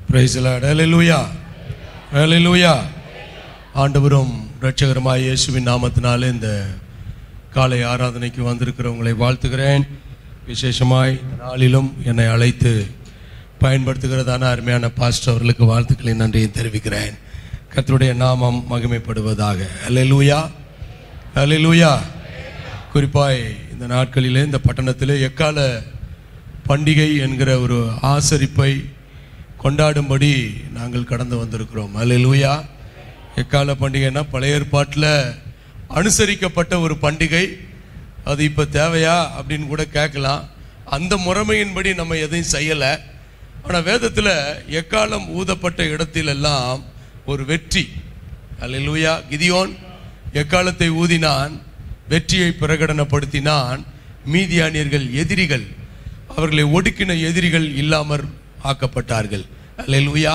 Price ஹalleluya ஹalleluya ஆண்டவரும் இரட்சகருமாய் இயேசுவின் நாமத்தினாலே இந்த காலை ஆராதனைக்கு வந்திருக்கிறவங்களை வாழ்த்துகிறேன் விசேஷமாய் இந்த நாளிலும் என்னை அழைத்து பயன்படுத்துகிறதான அருமையான பாஸ்டர் அவர்களுக்கு வாழ்த்துக்களை நன்றியை தெரிவிக்கிறேன் கர்த்தருடைய நாமம் மகிமைப்படுவதாக ஹalleluya ஹalleluya குறிப்பாய் இந்த நாட்களிலே இந்த பட்டணத்திலே எக்கால பண்டிகை என்கிற ஒரு ஆசரிப்பை கொண்டாடும்படி நாங்கள் கடந்து வந்திருக்கிறோம் அல்லேலூயா எக்கால பண்டிகைன்னா பழைய ஏற்பாட்டில் அனுசரிக்கப்பட்ட ஒரு பண்டிகை அது இப்போ தேவையா அப்படின்னு கூட கேட்கலாம் அந்த முறைமையின்படி நம்ம எதையும் செய்யலை ஆனால் வேதத்தில் எக்காலம் ஊதப்பட்ட இடத்திலெல்லாம் ஒரு வெற்றி அல்லேலூயா கிதியோன் எக்காலத்தை ஊதினான் வெற்றியை பிரகடனப்படுத்தினான் மீதியானியர்கள் எதிரிகள் அவர்களை ஒடுக்கின எதிரிகள் இல்லாமற் ஆக்கப்பட்டார்கள் அல்லேலூயா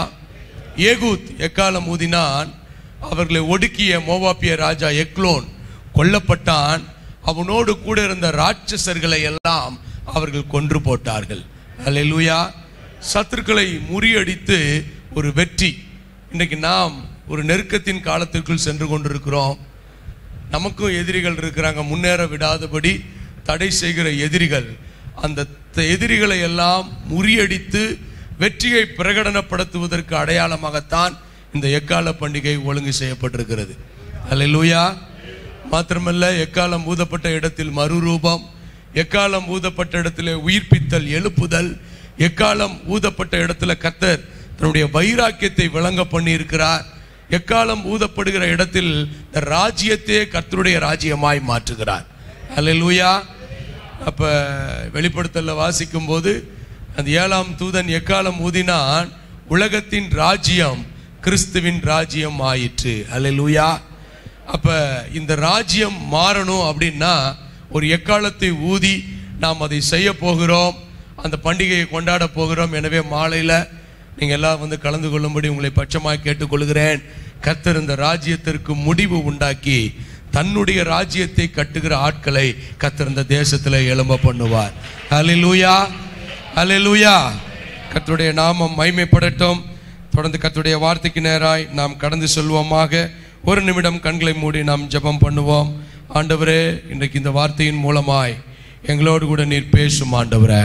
ஏகூத் எக்காலம் ஊதினான் அவர்களை ஒடுக்கிய மோவாப்பிய ராஜா எக்லோன் கொல்லப்பட்டான் அவனோடு கூட இருந்த ராட்சசர்களை எல்லாம் அவர்கள் கொன்று போட்டார்கள் அல்லேலூயா சத்துருக்களை முறியடித்து ஒரு வெற்றி இன்றைக்கு நாம் ஒரு நெருக்கத்தின் காலத்திற்குள் சென்று கொண்டிருக்கிறோம் நமக்கும் எதிரிகள் இருக்கிறாங்க முன்னேற விடாதபடி தடை செய்கிற எதிரிகள் அந்த த- எதிரிகளை எல்லாம் முறியடித்து வெற்றியை பிரகடனப்படுத்துவதற்கு அடையாளமாகத்தான் இந்த எக்கால பண்டிகை ஒழுங்கு செய்யப்பட்டிருக்கிறது அல்லேலூயா மாத்திரமல்ல எக்காலம் ஊதப்பட்ட இடத்தில் மறுரூபம் எக்காலம் ஊதப்பட்ட இடத்துல உயிர்ப்பித்தல் எழுப்புதல் எக்காலம் ஊதப்பட்ட இடத்துல கத்தர் தன்னுடைய வைராக்கியத்தை விளங்க பண்ணி இருக்கிறார் எக்காலம் ஊதப்படுகிற இடத்தில் இந்த ராஜ்யத்தையே கர்த்தருடைய ராஜ்யமாய் மாற்றுகிறார் அல்லேலூயா அப்ப வெளிப்படுத்தல வாசிக்கும் போது அந்த ஏழாம் தூதன் எக்காலம் ஊதினான் உலகத்தின் ராஜ்யம் கிறிஸ்துவின் ராஜ்யம் ஆயிற்று அல்லேலூயா அப்ப இந்த ராஜ்யம் மாறணும் அப்படின்னா ஒரு எக்காலத்தை ஊதி நாம் அதை செய்ய போகிறோம் அந்த பண்டிகையை கொண்டாட போகிறோம் எனவே மாலையில நீங்க எல்லாம் வந்து கலந்து கொள்ளும்படி உங்களை பட்சமாக கேட்டுக்கொள்கிறேன் கர்த்தர் இந்த ராஜ்யத்திற்கு முடிவு உண்டாக்கி தன்னுடைய ராஜ்யத்தை கட்டுகிற ஆட்களை கர்த்தர் இந்த தேசத்துல எழும்ப பண்ணுவார் ஹalleluya ஹalleluya கர்த்தருடைய நாமம் மைமைப்படட்டும் தொடர்ந்து கர்த்தருடைய வார்த்தைக்கு நேராய் நாம் கடந்து செல்வோமாக ஒரு நிமிடம் கண்களை மூடி நாம் ஜெபம் பண்ணுவோம் ஆண்டவரே இன்றைக்கு இந்த வார்த்தையின் மூலமாய் எங்களோடு கூட நீர் பேசும் ஆண்டவரே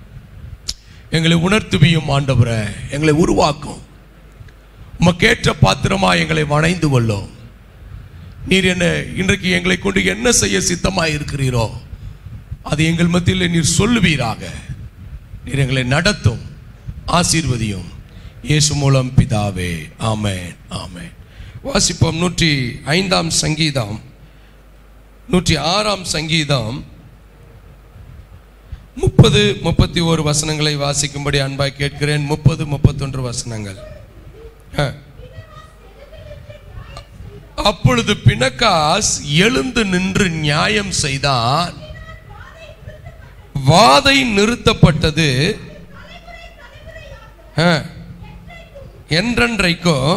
எங்களை உணர்த்துவியும் ஆண்டவரே எங்களை உருவாக்கும் உமக்கேற்ற பாத்திரமா எங்களை வணைந்து கொள்ளும் நீர் என்ன இன்றைக்கு எங்களை கொண்டு என்ன செய்ய சித்தமாய் இருக்கிறீரோ அது எங்கள் மத்தியில் நீர் சொல்லுவீராக நீர் எங்களை நடத்தும் ஆசீர்வதியும் இயேசு மூலம் பிதாவே ஆமென் ஆமென் வாசிப்போம் நூற்றி ஐந்தாம் சங்கீதம் நூற்றி ஆறாம் சங்கீதம் முப்பது முப்பத்தி ஒரு வசனங்களை வாசிக்கும்படி அன்பாய் கேட்கிறேன் முப்பது முப்பத்தொன்று வசனங்கள் ஆ. அப்பொழுது பிணக்காஸ் எழுந்து நின்று நியாயம் செய்தான் வாதை நிறுத்தப்பட்டது ஆ. என்றென்றைக்கும்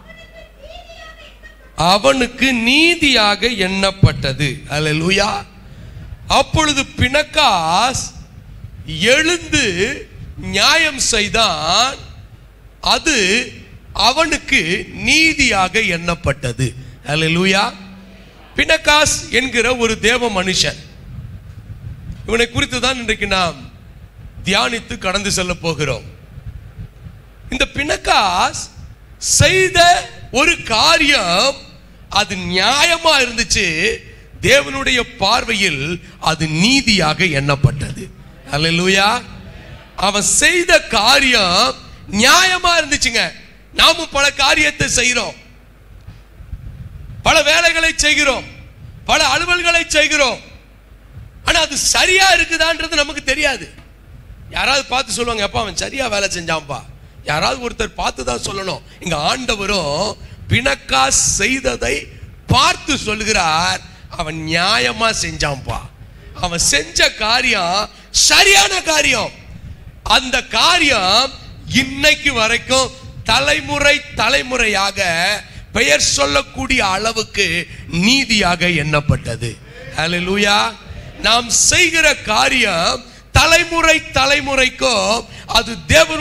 அவனுக்கு நீதியாக எண்ணப்பட்டது அல்லேலூயா அப்பொழுது பிணக்காஸ் எழுந்து நியாயம் செய்தான் அது அவனுக்கு நீதியாக எண்ணப்பட்டது அல்லேலூயா பிணக்காஸ் என்கிற ஒரு தேவ மனுஷன் இவனை குறித்து தான் இன்றைக்கு நாம் தியானித்து கடந்து செல்ல போகிறோம் இந்த பிணக்காஸ் செய்த ஒரு காரியம் அது நியாயமா இருந்துச்சு தேவனுடைய பார்வையில் அது நீதியாக எண்ணப்பட்டது அல்லேலூயா அவன் செய்த காரியம் நியாயமா இருந்துச்சுங்க நாமும் பல காரியத்தை செய்கிறோம் பல வேலைகளை செய்கிறோம் பல அலுவல்களை செய்கிறோம் ஆனா அது சரியா இருக்குதான்றது நமக்கு தெரியாது யாராவது பார்த்து சொல்லுவாங்க அப்பா அவன் சரியா வேலை செஞ்சான்ப்பா யாராவது ஒருத்தர் பார்த்து தான் சொல்லணும் இங்க ஆண்டவரும் பிணக்கா செய்ததை பார்த்து சொல்கிறார் அவன் நியாயமா செஞ்சான்ப்பா அவன் செஞ்ச காரியம் சரியான காரியம் அந்த காரியம் இன்னைக்கு வரைக்கும் தலைமுறை தலைமுறையாக பெயர் சொல்லக்கூடிய அளவுக்கு நீதியாக எண்ணப்பட்டது ஹalleluya நாம் செய்கிற காரியம் தலைமுறை தலைமுறைக்கும் அது தேவனுடைய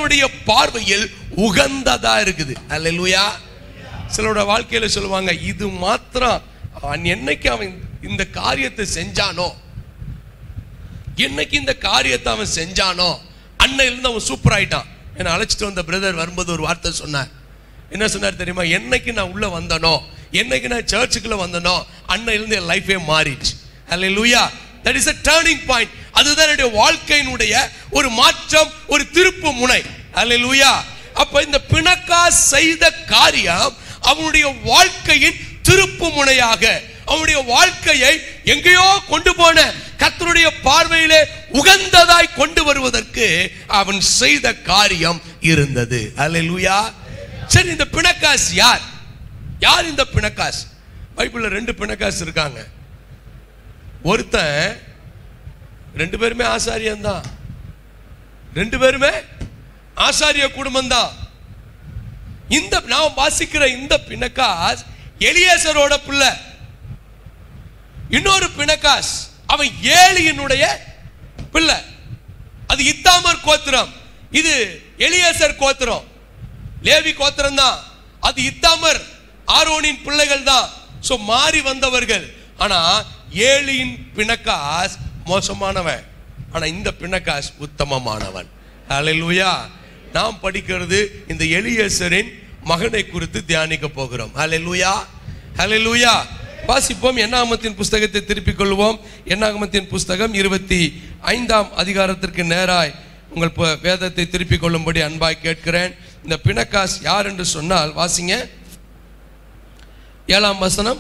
பார்வையில் உகந்ததா இருக்குது அல்லேலூயா சிலரோட வாழ்க்கையில சொல்லுவாங்க இது மாத்திரம் அவன் என்னைக்கு அவன் இந்த காரியத்தை செஞ்சானோ என்னைக்கு இந்த காரியத்தை அவன் செஞ்சானோ அன்னையிலிருந்து அவன் சூப்பர் ஆயிட்டான் என்னை அழைச்சிட்டு வந்த பிரதர் வரும்போது ஒரு வார்த்தை சொன்னார் என்ன சொன்னார் தெரியுமா என்னைக்கு நான் உள்ள வந்தனோ என்னைக்கு நான் சர்ச்சுக்குள்ள வந்தனோ அன்னையிலிருந்து என் லைஃபே மாறிடுச்சு hallelujah that is a turning point அதுதான் என்னுடைய வாழ்க்கையினுடைய ஒரு மாற்றம் ஒரு திருப்பு முனை அல்ல லூயா அப்ப இந்த பிணக்கா செய்த காரியம் அவனுடைய வாழ்க்கையின் திருப்பு முனையாக அவனுடைய வாழ்க்கையை எங்கேயோ கொண்டு போன கர்த்தருடைய பார்வையிலே உகந்ததாய் கொண்டு வருவதற்கு அவன் செய்த காரியம் இருந்தது அல்லேலூயா சரி இந்த பிணக்காஸ் யார் யார் இந்த பிணக்காஸ் பைபிள்ல ரெண்டு பிணக்காஸ் இருக்காங்க ஒருத்தன் ரெண்டு பேருமே ஆசாரியன் தான் ரெண்டு பேருமே ஆசாரிய குடும்பம் தான் இந்த நாம் வாசிக்கிற இந்த பிணக்காஸ் எலியேசரோட பிள்ளை இன்னொரு பிணக்காஸ் அவன் ஏலியினுடைய பிள்ளை அது இத்தாமர் கோத்திரம் இது எலியேசர் கோத்திரம் லேவி கோத்திரம் தான் அது இத்தாமர் ஆரோனின் பிள்ளைகள் தான் சோ மாறி வந்தவர்கள் ஆனா ஏலியின் பிணக்காஸ் மோசமானவன் ஆனா இந்த பிணக்காஸ் உத்தமமானவன் ஹalleluya நாம் படிக்கிறது இந்த எலியேசரின் மகனை குறித்து தியானிக்க போகிறோம் ஹalleluya ஹalleluya வாசிப்போம் என்னாகமத்தின் புஸ்தகத்தை திருப்பிக் கொள்வோம் என்னாகமத்தின் புஸ்தகம் இருபத்தி ஐந்தாம் அதிகாரத்திற்கு நேராய் உங்கள் ப- வேதத்தை திருப்பிக் கொள்ளும்படி அன்பாய் கேட்கிறேன் இந்த பிணக்காஸ் யார் என்று சொன்னால் வாசிங்க ஏழாம் வசனம்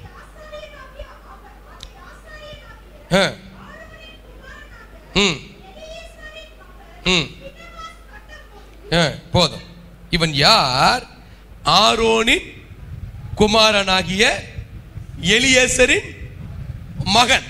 ஆ. ம் ம் ஆ, போதும் இவன் யார் ஆரோனின் குமாரனாகிய எலியேசரின் மகன்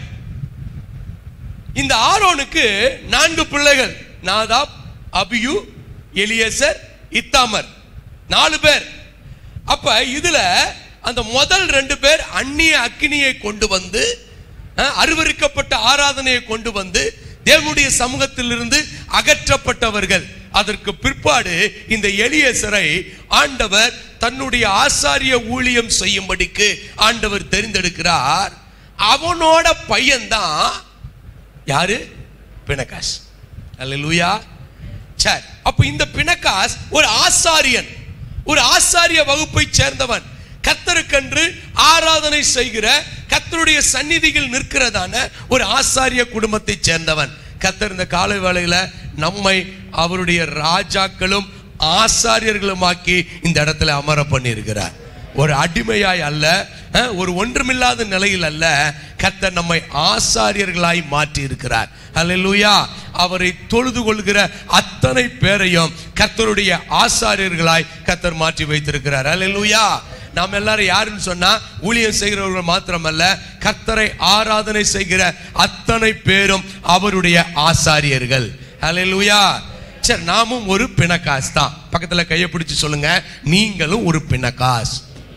இந்த ஆரோனுக்கு நான்கு பிள்ளைகள் நாதாப் அபியு எலியேசர் இத்தாமர் நாலு பேர் அப்ப இதுல அந்த முதல் ரெண்டு பேர் அந்நிய அக்கினியை கொண்டு வந்து அஹ், அருவருக்கப்பட்ட ஆராதனையை கொண்டு வந்து தேவனுடைய சமூகத்திலிருந்து அகற்றப்பட்டவர்கள் அதற்கு பிற்பாடு இந்த எலியேசரை ஆண்டவர் தன்னுடைய ஆசாரிய ஊழியம் செய்யும்படிக்கு ஆண்டவர் தெரிந்தெடுக்கிறார் அவனோட பையன்தான் யாரு பிணக்காஸ் அல்லேலூயா சரி அப்ப இந்த பிணக்காஸ் ஒரு ஆசாரியன் ஒரு ஆசாரிய வகுப்பை சேர்ந்தவன் கத்தருக்கென்று ஆராதனை செய்கிற கத்தருடைய சந்நிதியில் நிற்கிறதான ஒரு ஆசாரிய குடும்பத்தை சேர்ந்தவன் கத்தர் இந்த காலை வேளையில நம்மை அவருடைய ராஜாக்களும் ஆசாரியர்களுமாக்கி இந்த இடத்துல அமர பண்ணி இருக்கிறார் ஒரு அடிமையாய் அல்ல அஹ், ஒரு ஒன்றுமில்லாத நிலையில் அல்ல கர்த்தர் நம்மை ஆசாரியர்களாய் மாற்றி இருக்கிறார் அல்லேலூயா அவரை தொழுது கொள்கிற அத்தனை பேரையும் கர்த்தருடைய ஆசாரியர்களாய் கர்த்தர் மாற்றி வைத்திருக்கிறார் அல்லேலூயா நாம் எல்லாரும் யாருன்னு சொன்னா ஊழியம் செய்கிறவர்கள் மாத்திரமல்ல கர்த்தரை ஆராதனை செய்கிற அத்தனை பேரும் அவருடைய ஆசாரியர்கள் அல்லேலூயா சரி நாமும் ஒரு பிணக்காஸ் தான் பக்கத்துல கையை பிடிச்சு சொல்லுங்க நீங்களும் ஒரு பிணக்காஸ்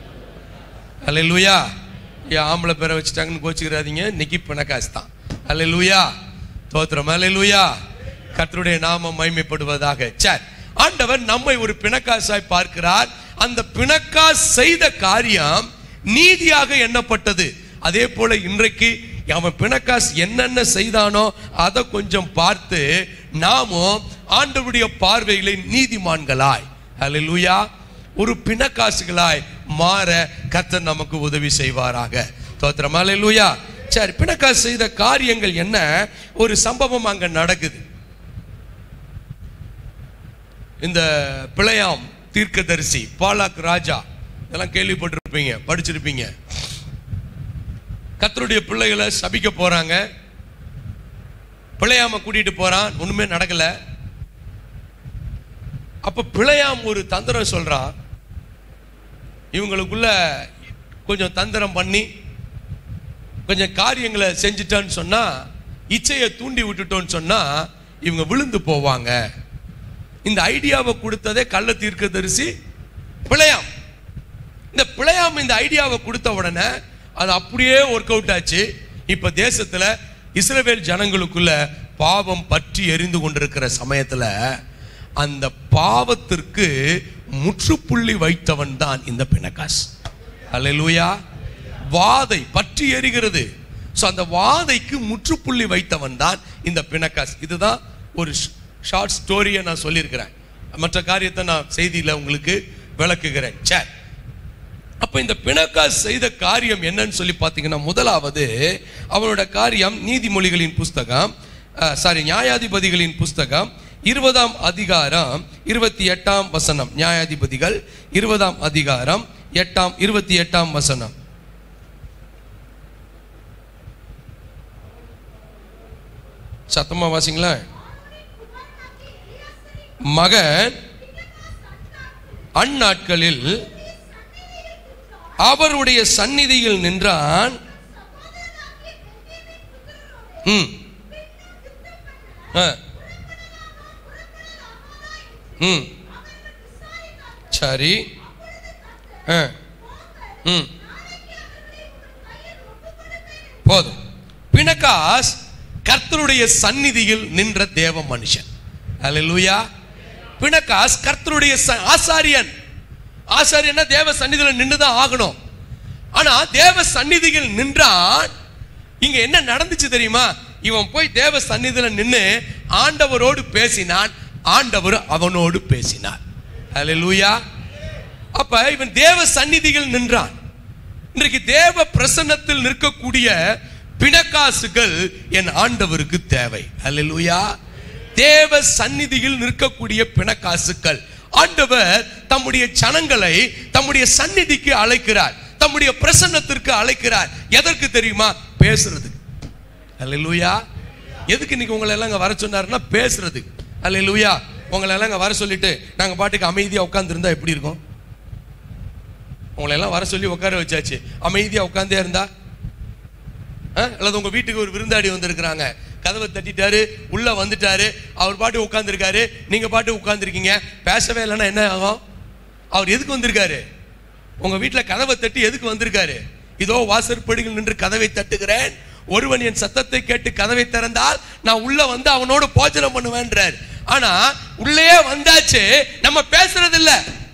அல்லேலூயா ஏன் ஆம்பளை பேரை வச்சுட்டாங்கன்னு கோச்சிக்கிறாதீங்க இன்னைக்கு பிணக்காஸ் தான் அல்லேலூயா தோத்திரம் அல்லேலூயா கர்த்தருடைய நாமம் மைமைப்படுவதாக சரி ஆண்டவர் நம்மை ஒரு பிணக்காசாய் பார்க்கிறார் அந்த பிணக்காஸ் செய்த காரியம் நீதியாக எண்ணப்பட்டது அதே போல இன்றைக்கு அவன் பிணக்காஸ் என்னென்ன செய்தானோ அதை கொஞ்சம் பார்த்து நாமும் ஆண்டவருடைய பார்வைகளை நீதிமான்களாய் அல்லேலூயா ஒரு பிணக்காசுகளாய் மாற கர்த்தர் நமக்கு உதவி செய்வாராக தோத்திரம் அல்லேலூயா சரி பிணக்காசு செய்த காரியங்கள் என்ன ஒரு சம்பவம் அங்க நடக்குது இந்த பிழையாம் தீர்க்கதரிசி பாலாக் ராஜா இதெல்லாம் கேள்விப்பட்டிருப்பீங்க படிச்சிருப்பீங்க கர்த்தருடைய பிள்ளைகளை சபிக்க போறாங்க பிழையாம கூட்டிட்டு போறான் ஒண்ணுமே நடக்கல அப்ப பிழையாம் ஒரு தந்திரம் சொல்றான் இவங்களுக்குள்ள கொஞ்சம் தந்திரம் பண்ணி கொஞ்சம் காரியங்களை செஞ்சுட்டான்னு சொன்னா இச்சையை தூண்டி விட்டுட்டோன்னு சொன்னா இவங்க விழுந்து போவாங்க இந்த ஐடியாவை கொடுத்ததே கள்ள தீர்க்கதரிசி பிழையாம் இந்த பிழையாம் இந்த ஐடியாவை கொடுத்த உடனே அது அப்படியே ஒர்க் அவுட் ஆச்சு இப்ப தேசத்துல இஸ்ரவேல் ஜனங்களுக்குள்ள பாவம் பற்றி எரிந்து கொண்டிருக்கிற சமயத்துல அந்த பாவத்திற்கு முற்றுப்புள்ளி வைத்தவன் தான் இந்த பிணக்காஸ் அல்லேலூயா வாதை பற்றி எரிகிறது ஸோ அந்த வாதைக்கு முற்றுப்புள்ளி வைத்தவன் தான் இந்த பிணக்காஸ் இதுதான் ஒரு ஷார்ட் ஸ்டோரியை நான் சொல்லியிருக்கிறேன் மற்ற காரியத்தை நான் செய்தியில் உங்களுக்கு விளக்குகிறேன் சரி அப்ப இந்த பிணக்காஸ் செய்த காரியம் என்னன்னு சொல்லி பார்த்தீங்கன்னா முதலாவது அவனோட காரியம் நீதிமொழிகளின் புஸ்தகம் சாரி நியாயாதிபதிகளின் புஸ்தகம் இருபதாம் அதிகாரம் இருபத்தி எட்டாம் வசனம் நியாயாதிபதிகள் இருபதாம் அதிகாரம் எட்டாம் இருபத்தி எட்டாம் வசனம் சத்தமா வாசிங்களா மகன் அந்நாட்களில் அவருடைய சந்நிதியில் நின்றான் ம் ஆ. ம் சரி ஆ. ம் போதும் பிணக்காஸ் கர்த்தருடைய சந்நிதியில் நின்ற தேவ மனுஷன் அல்லேலூயா பிணக்காஸ் கர்த்தருடைய ச- ஆசாரியன் ஆசாரியன்னா தேவ சந்நிதியில் நின்றுதான் ஆகணும் ஆனா தேவ சந்நிதியில் நின்றான் இங்க என்ன நடந்துச்சு தெரியுமா இவன் போய் தேவ சந்நிதியில் நின்று ஆண்டவரோடு பேசினான் ஆண்டவர் அவனோடு பேசினார் அல்லேலூயா அப்ப இவன் தேவ சந்நிதியில் நின்றான் இன்றைக்கு தேவ பிரசன்னத்தில் நிற்கக்கூடிய பிணக்காசுகள் என் ஆண்டவருக்கு தேவை அல்லேலூயா தேவ சந்நிதியில் நிற்கக்கூடிய பிணக்காசுக்கள் ஆண்டவர் தம்முடைய ஜனங்களை தம்முடைய சந்நிதிக்கு அழைக்கிறார் தம்முடைய பிரசன்னத்திற்கு அழைக்கிறார் எதற்கு தெரியுமா பேசுறதுக்கு அல்லேலூயா எதுக்கு இன்னைக்கு உங்களை எல்லாம் இங்க வர சொன்னாருன்னா பேசுறதுக்கு அல்லேலூயா உங்களை எல்லாம் இங்க வர சொல்லிட்டு நாங்க பாட்டுக்கு அமைதியா உட்கார்ந்து எப்படி இருக்கும் உங்களை எல்லாம் வர சொல்லி உட்கார வச்சாச்சு அமைதியா உட்கார்ந்தே இருந்தா ஆ? அல்லது உங்க வீட்டுக்கு ஒரு விருந்தாடி வந்திருக்கிறாங்க கதவை தட்டிட்டாரு உள்ள வந்துட்டாரு அவர் பாட்டு உட்கார்ந்துருக்காரு நீங்க பாட்டு உட்கார்ந்துருக்கீங்க பேசவே இல்லைன்னா என்ன ஆகும் அவர் எதுக்கு வந்திருக்காரு உங்க வீட்டுல கதவை தட்டி எதுக்கு வந்திருக்காரு இதோ வாசற்படிகள் நின்று கதவை தட்டுகிறேன் ஒருவன் என் சத்தத்தை கேட்டு கதவை திறந்தால் நான் உள்ள வந்து அவனோடு போஜனம் பண்ணுவேன்றார் ஆனா உள்ளே வந்தாச்சு நம்ம பேசுறது இல்ல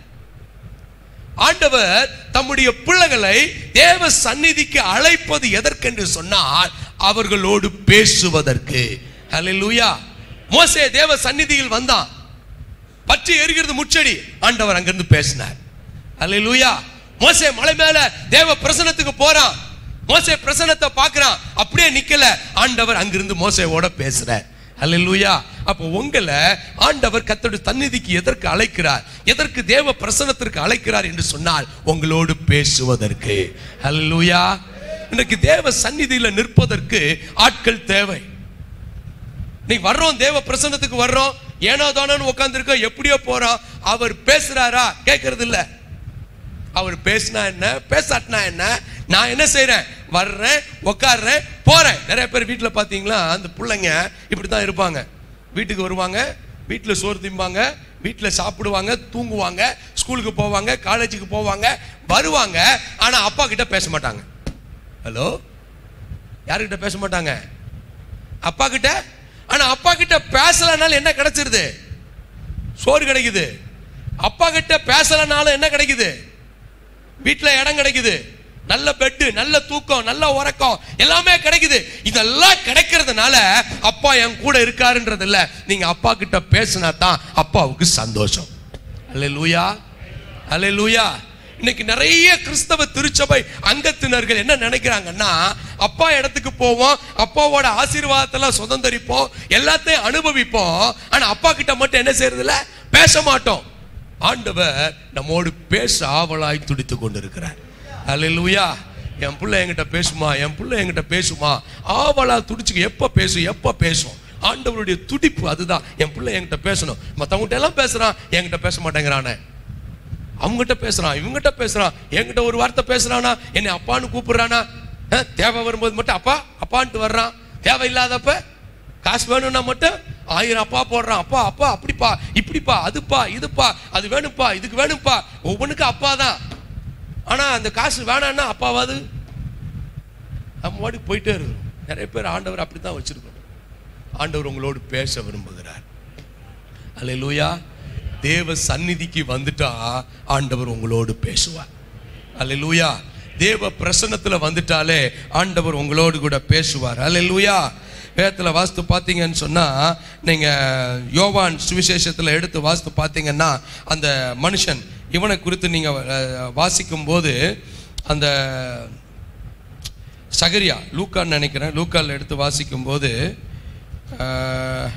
ஆண்டவர் தம்முடைய பிள்ளைகளை தேவ சந்நிதிக்கு அழைப்பது எதற்கென்று சொன்னால் அவர்களோடு பேசுவதற்கு ஹalleluya மோசே தேவ சந்நிதியில் வந்தான் பற்றி எரிகிறது முச்செடி ஆண்டவர் அங்கிருந்து பேசினார் ஹalleluya மோசே மலை மேல தேவ பிரசன்னத்துக்கு போறான் மோசே பிரசன்னத்தை பார்க்கறான் அப்படியே நிக்கல ஆண்டவர் அங்கிருந்து மோசேவோட பேசுறார் ஹalleluya அப்போ உங்களை ஆண்டவர் கத்தோட சந்நிதிக்கு எதற்கு அழைக்கிறார் எதற்கு தேவ பிரசன்னத்திற்கு அழைக்கிறார் என்று சொன்னால் உங்களோடு பேசுவதற்கு ஹalleluya இன்னைக்கு தேவ சந்நிதியில நிற்பதற்கு ஆட்கள் தேவை நீ வர்றோம் தேவ பிரசன்னத்துக்கு வர்றோம் ஏனோ தானோன்னு உட்காந்துருக்கோம் எப்படியோ போறோம் அவர் பேசுறாரா கேட்கறது இல்ல அவர் பேசினா என்ன பேசாட்டினா என்ன நான் என்ன செய்றேன் வர்றேன் உட்காடுறேன் போறேன் நிறைய பேர் வீட்டில் பார்த்தீங்களா அந்த பிள்ளைங்க இப்படி தான் இருப்பாங்க வீட்டுக்கு வருவாங்க வீட்டில் சோறு திம்பாங்க வீட்டில் சாப்பிடுவாங்க தூங்குவாங்க ஸ்கூலுக்கு போவாங்க காலேஜுக்கு போவாங்க வருவாங்க ஆனால் அப்பா கிட்ட பேச மாட்டாங்க ஹலோ யாருக்கிட்ட பேச மாட்டாங்க அப்பா கிட்ட ஆனா அப்பா கிட்ட பேசலனாலும் என்ன கிடைச்சிருது சோறு கிடைக்குது அப்பா கிட்ட பேசலனாலும் என்ன கிடைக்குது வீட்ல இடம் கிடைக்குது நல்ல பெட்டு நல்ல தூக்கம் நல்ல உறக்கம் எல்லாமே கிடைக்குது இதெல்லாம் கிடைக்கிறதுனால அப்பா என் கூட இருக்காருன்றது இல்ல நீங்க அப்பா கிட்ட பேசினா தான் அப்பாவுக்கு சந்தோஷம் அல்லேலூயா அல்லேலூயா இன்னைக்கு நிறைய கிறிஸ்தவ திருச்சபை அங்கத்தினர்கள் என்ன நினைக்கிறாங்கன்னா அப்பா இடத்துக்கு போவோம் அப்பாவோட ஆசீர்வாதத்தெல்லாம் சுதந்திரிப்போம் எல்லாத்தையும் அனுபவிப்போம் ஆனா அப்பா கிட்ட மட்டும் என்ன செய்யறது இல்ல பேச மாட்டோம் ஆண்டவர் நம்மோடு பேச ஆவலாய் துடித்து கொண்டிருக்கிறார் அல்லேலூயா என் புள்ள என்கிட்ட பேசுமா என் புள்ள என்கிட்ட பேசுமா ஆவலா துடிச்சுக்கு எப்ப பேசும் எப்ப பேசும் ஆண்டவருடைய துடிப்பு அதுதான் என் பிள்ளை என்கிட்ட பேசணும் மற்றவங்ககிட்ட எல்லாம் பேசுறான் என்கிட்ட பேச மாட்டேங்கிறானே அவங்ககிட்ட பேசுறான் இவங்ககிட்ட பேசுறான் என்கிட்ட ஒரு வார்த்தை பேசுறானா என்னை அப்பான்னு கூப்பிடுறானா அஹ், தேவை வரும்போது மட்டும் அப்பா அப்பான்ட்டு வர்றான் தேவை இல்லாதப்ப காசு வேணும்னா மட்டும் ஆயிரம் அப்பா போடுறான் அப்பா அப்பா அப்படிப்பா இப்படிப்பா அதுப்பா இதுப்பா அது வேணும்ப்பா இதுக்கு வேணும்ப்பா ஒவ்வொன்றுக்கும் அப்பா தான் ஆனா அந்த காசு வேணான்னா அப்பாவாது நம்ம வாட்டுக்கு போயிட்டே இருக்கணும் நிறைய பேர் ஆண்டவர் அப்படித்தான் வச்சிருக்கோம் ஆண்டவர் உங்களோடு பேச விரும்புகிறார் அல்லேலூயா தேவ சந்நிதிக்கு வந்துட்டா ஆண்டவர் உங்களோடு பேசுவார் அல்லேலூயா தேவ பிரசன்னத்துல வந்துட்டாலே ஆண்டவர் உங்களோடு கூட பேசுவார் அல்லேலூயா வேதத்தில் வாஸ்து பார்த்தீங்கன்னு சொன்னால் நீங்கள் யோவான் சுவிசேஷத்தில் எடுத்து வாஸ்து பார்த்தீங்கன்னா அந்த மனுஷன் இவனை குறித்து நீங்கள் வாசிக்கும் போது அந்த சகரியா லூக்கான்னு நினைக்கிறேன் லூக்கால் எடுத்து வாசிக்கும் போது அஹ்,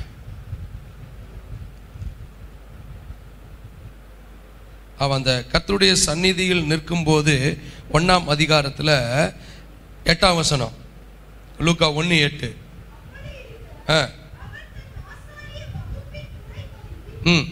அவன் அந்த கர்த்தருடைய சந்நிதியில் நிற்கும்போது ஒண்ணாம் அதிகாரத்தில் எட்டாம் வசனம் லூக்கா ஒன்று எட்டு ஆ ம்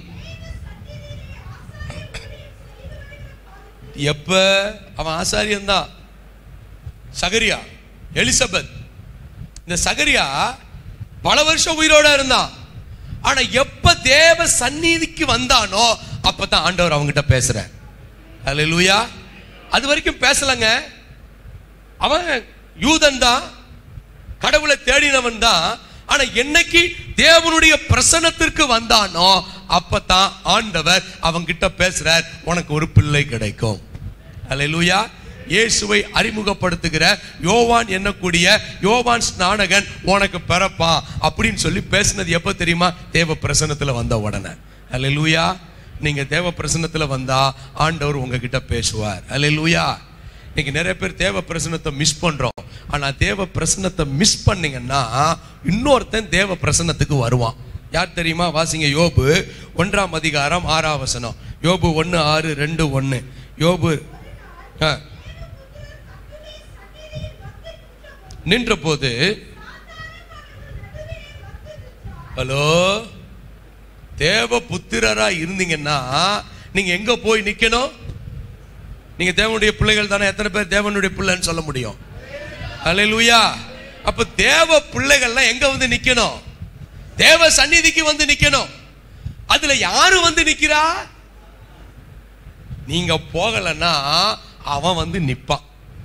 எப்ப அவன் ஆசாரியன்தான் சகரியா எலிசபெத் இந்த சகரியா பல வருஷம் உயிரோட இருந்தான் ஆனா எப்ப தேவ சந்நிதிக்கு வந்தானோ அப்பதான் ஆண்டவர் அவங்கிட்ட பேசுறார் அல்லேலூயா அது வரைக்கும் பேசலங்க அவன் யூதன் தான் கடவுளை தேடினவன் தான் ஆனா என்னைக்கு தேவனுடைய பிரசன்னத்திற்கு வந்தானோ அப்பதான் ஆண்டவர் அவன்கிட்ட பேசுறார் உனக்கு ஒரு பிள்ளை கிடைக்கும் அல்லேலூயா இயேசுவை அறிமுகப்படுத்துகிற யோவான் என்னக்கூடிய யோவான் ஸ்நானகன் உனக்கு பிறப்பா அப்படின்னு சொல்லி பேசினது எப்ப தெரியுமா தேவ பிரசன்னத்துல வந்த உடனே அல்லேலூயா நீங்க தேவ பிரசன்னத்துல வந்தா ஆண்டவர் உங்ககிட்ட பேசுவார் அல்லேலூயா இன்னைக்கு நிறைய பேர் தேவ பிரசன்னத்தை மிஸ் பண்றோம் ஆனா தேவ பிரசன்னத்தை மிஸ் பண்ணீங்கன்னா இன்னொருத்தன் தேவ பிரசன்னத்துக்கு வருவான் யார் தெரியுமா வாசிங்க யோபு ஒன்றாம் அதிகாரம் ஆறாம் வசனம் யோபு ஒன்று ஆறு ரெண்டு ஒன்று யோபு ஆ. நின்ற போது ஹலோ தேவ புத்திரரா இருந்தீங்கன்னா நீங்க எங்க போய் நிக்கணும் நீங்க தேவனுடைய பிள்ளைகள் தானே எத்தனை பேர் தேவனுடைய பிள்ளைன்னு சொல்ல முடியும் அல்லேலூயா அப்ப தேவ பிள்ளைகள்லாம் எங்க வந்து நிக்கணும் தேவ சந்நிதிக்கு வந்து நிக்கணும் அதுல யாரு வந்து நிக்கிறா நீங்க போகலன்னா அவன் வந்து நிப்பான்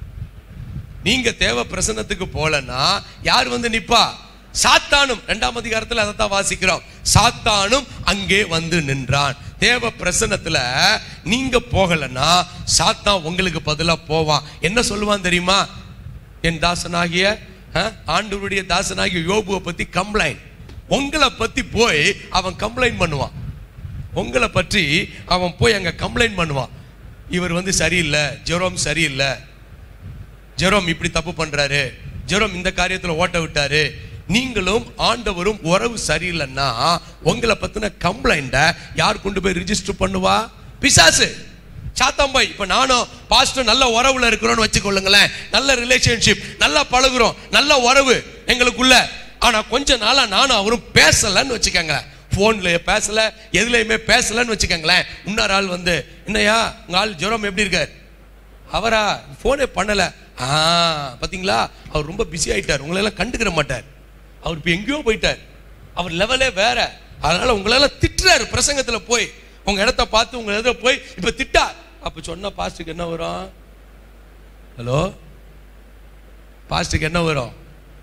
நீங்க தேவ பிரசன்னத்துக்கு போலன்னா யார் வந்து நிப்பா சாத்தானும் இரண்டாம் அதிகாரத்துல அதை தான் வாசிக்கிறோம் சாத்தானும் அங்கே வந்து நின்றான் தேவ பிரசன்னத்துல நீங்க போகலன்னா சாத்தான் உங்களுக்கு பதிலா போவான் என்ன சொல்லுவான் தெரியுமா என் தாசனாகிய அஹ், ஆண்டவருடைய தாசனாகிய யோபுவை பத்தி கம்ப்ளைண்ட் உங்களை பத்தி போய் அவன் கம்ப்ளைண்ட் பண்ணுவான் உங்களை பற்றி அவன் போய் அங்க கம்ப்ளைண்ட் பண்ணுவான் இவர் வந்து சரியில்லை ஜெரோம் சரியில்லை ஜெரோம் இப்படி தப்பு பண்றாரு ஜெரோம் இந்த காரியத்துல ஓட்ட விட்டாரு நீங்களும் ஆண்டவரும் உறவு சரியில்லைன்னா உங்களை பத்தின கம்ப்ளைண்ட யார் கொண்டு போய் ரிஜிஸ்டர் பண்ணுவா பிசாசு சாத்தாம்பாய் இப்ப நானும் பாஸ்டர் நல்ல உறவுல இருக்கிறோம்னு வச்சுக்கொள்ளுங்களேன் நல்ல ரிலேஷன்ஷிப் நல்லா பழகுறோம் நல்ல உறவு எங்களுக்குள்ள ஆனா கொஞ்ச நாளா நானும் அவரும் பேசலன்னு வச்சுக்கோங்க போன்ல பேசல எதுலயுமே பேசலன்னு வச்சுக்கோங்களேன் இன்னொரு ஆள் வந்து என்னையா உங்க ஆள் ஜெரோம் எப்படி இருக்கார் அவரா ஃபோனே பண்ணல ஆ பாத்தீங்களா அவர் ரொம்ப பிஸி ஆயிட்டார் உங்களை எல்லாம் கண்டுக்கிற மாட்டார் அவர் இப்போ எங்கேயோ போயிட்டார் அவர் லெவலே வேற அதனால உங்களெல்லாம் திட்டுறாரு பிரசங்கத்துல போய் உங்க இடத்த பார்த்து உங்க இடத்துல போய் இப்ப திட்டா அப்ப சொன்ன பாஸ்டுக்கு என்ன வரும் ஹலோ பாஸ்டுக்கு என்ன வரும்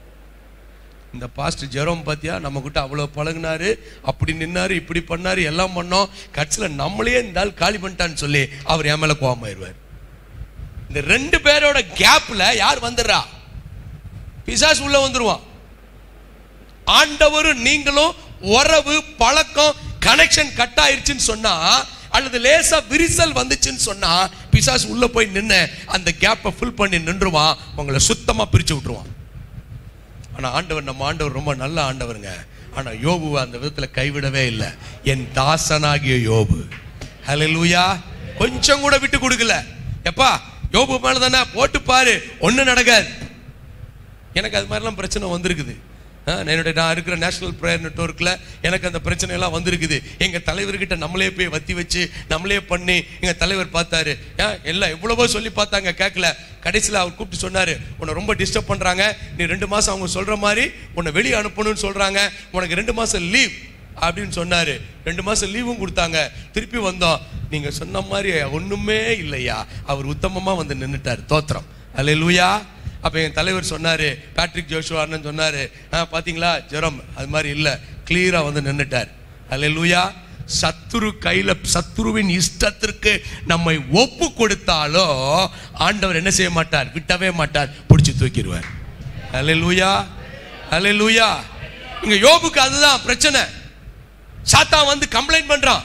இந்த பாஸ்ட் ஜெரோம் பாத்தியா நம்ம கிட்ட அவ்வளவு பழகுனாரு அப்படி நின்னாரு இப்படி பண்ணாரு எல்லாம் பண்ணோம் கட்சியில் நம்மளே இந்த ஆள் காலி பண்ணிட்டான்னு சொல்லி அவர் என் மேல கோவமாயிருவார் இந்த ரெண்டு பேரோட கேப்ல யார் வந்துடுறா பிசாசு உள்ள வந்துருவான் ஆண்டவரும் நீங்களும் உறவு பழக்கம் கனெக்ஷன் கட் ஆயிருச்சுன்னு சொன்னா அல்லது லேசா விரிசல் வந்துச்சுன்னு சொன்னா பிசாசு உள்ள போய் நின்னு அந்த கேப்பை ஃபில் பண்ணி நின்றுவான் உங்களை சுத்தமா பிரிச்சு விட்டுருவான் ஆனா ஆண்டவர் நம்ம ஆண்டவர் ரொம்ப நல்ல ஆண்டவருங்க ஆனா யோபுவை அந்த விதத்துல கைவிடவே இல்லை என் தாசனாகிய யோபு ஹalleluya கொஞ்சம் கூட விட்டு கொடுக்கல எப்பா யோபு மேல தானே போட்டு பாரு ஒண்ணு நடக்காது எனக்கு அது மாதிரிலாம் பிரச்சனை வந்திருக்குது ஆ, என்னுடைய நான் இருக்கிற நேஷனல் ப்ரேயர் நெட்ஒர்க்கில் எனக்கு அந்த பிரச்சனை எல்லாம் வந்திருக்குது எங்கள் தலைவர்கிட்ட நம்மளே போய் வத்தி வச்சு நம்மளே பண்ணி எங்கள் தலைவர் பார்த்தாரு ஏன் எல்லாம் எவ்வளவோ சொல்லி பார்த்தாங்க கேட்கல கடைசியில் அவர் கூப்பிட்டு சொன்னார் உன்னை ரொம்ப டிஸ்டர்ப் பண்ணுறாங்க நீ ரெண்டு மாதம் அவங்க சொல்கிற மாதிரி உன்னை வெளியே அனுப்பணும்னு சொல்கிறாங்க உனக்கு ரெண்டு மாதம் லீவ் அப்படின்னு சொன்னாரு ரெண்டு மாசம் லீவும் கொடுத்தாங்க திருப்பி வந்தோம் நீங்க சொன்ன மாதிரி ஒண்ணுமே இல்லையா அவர் உத்தமமா வந்து நின்னுட்டார் தோத்திரம் அல்லேலூயா அப்ப என் தலைவர் சொன்னாரு பேட்ரிக் ஜோஷுவா அண்ணன் சொன்னாரு "ஆ, பாத்தீங்களா ஜெரம் அது மாதிரி இல்ல கிளியரா வந்து நின்னுட்டார் அல்லேலூயா சத்துரு கையில சத்துருவின் இஷ்டத்திற்கு நம்மை ஒப்பு கொடுத்தாலோ ஆண்டவர் என்ன செய்ய மாட்டார் விட்டவே மாட்டார் பிடிச்சு தூக்கிடுவார் அல்லேலூயா அல்லேலூயா இங்க யோபுக்கு அதுதான் பிரச்சனை சாத்தான் வந்து கம்ப்ளைண்ட் பண்றான்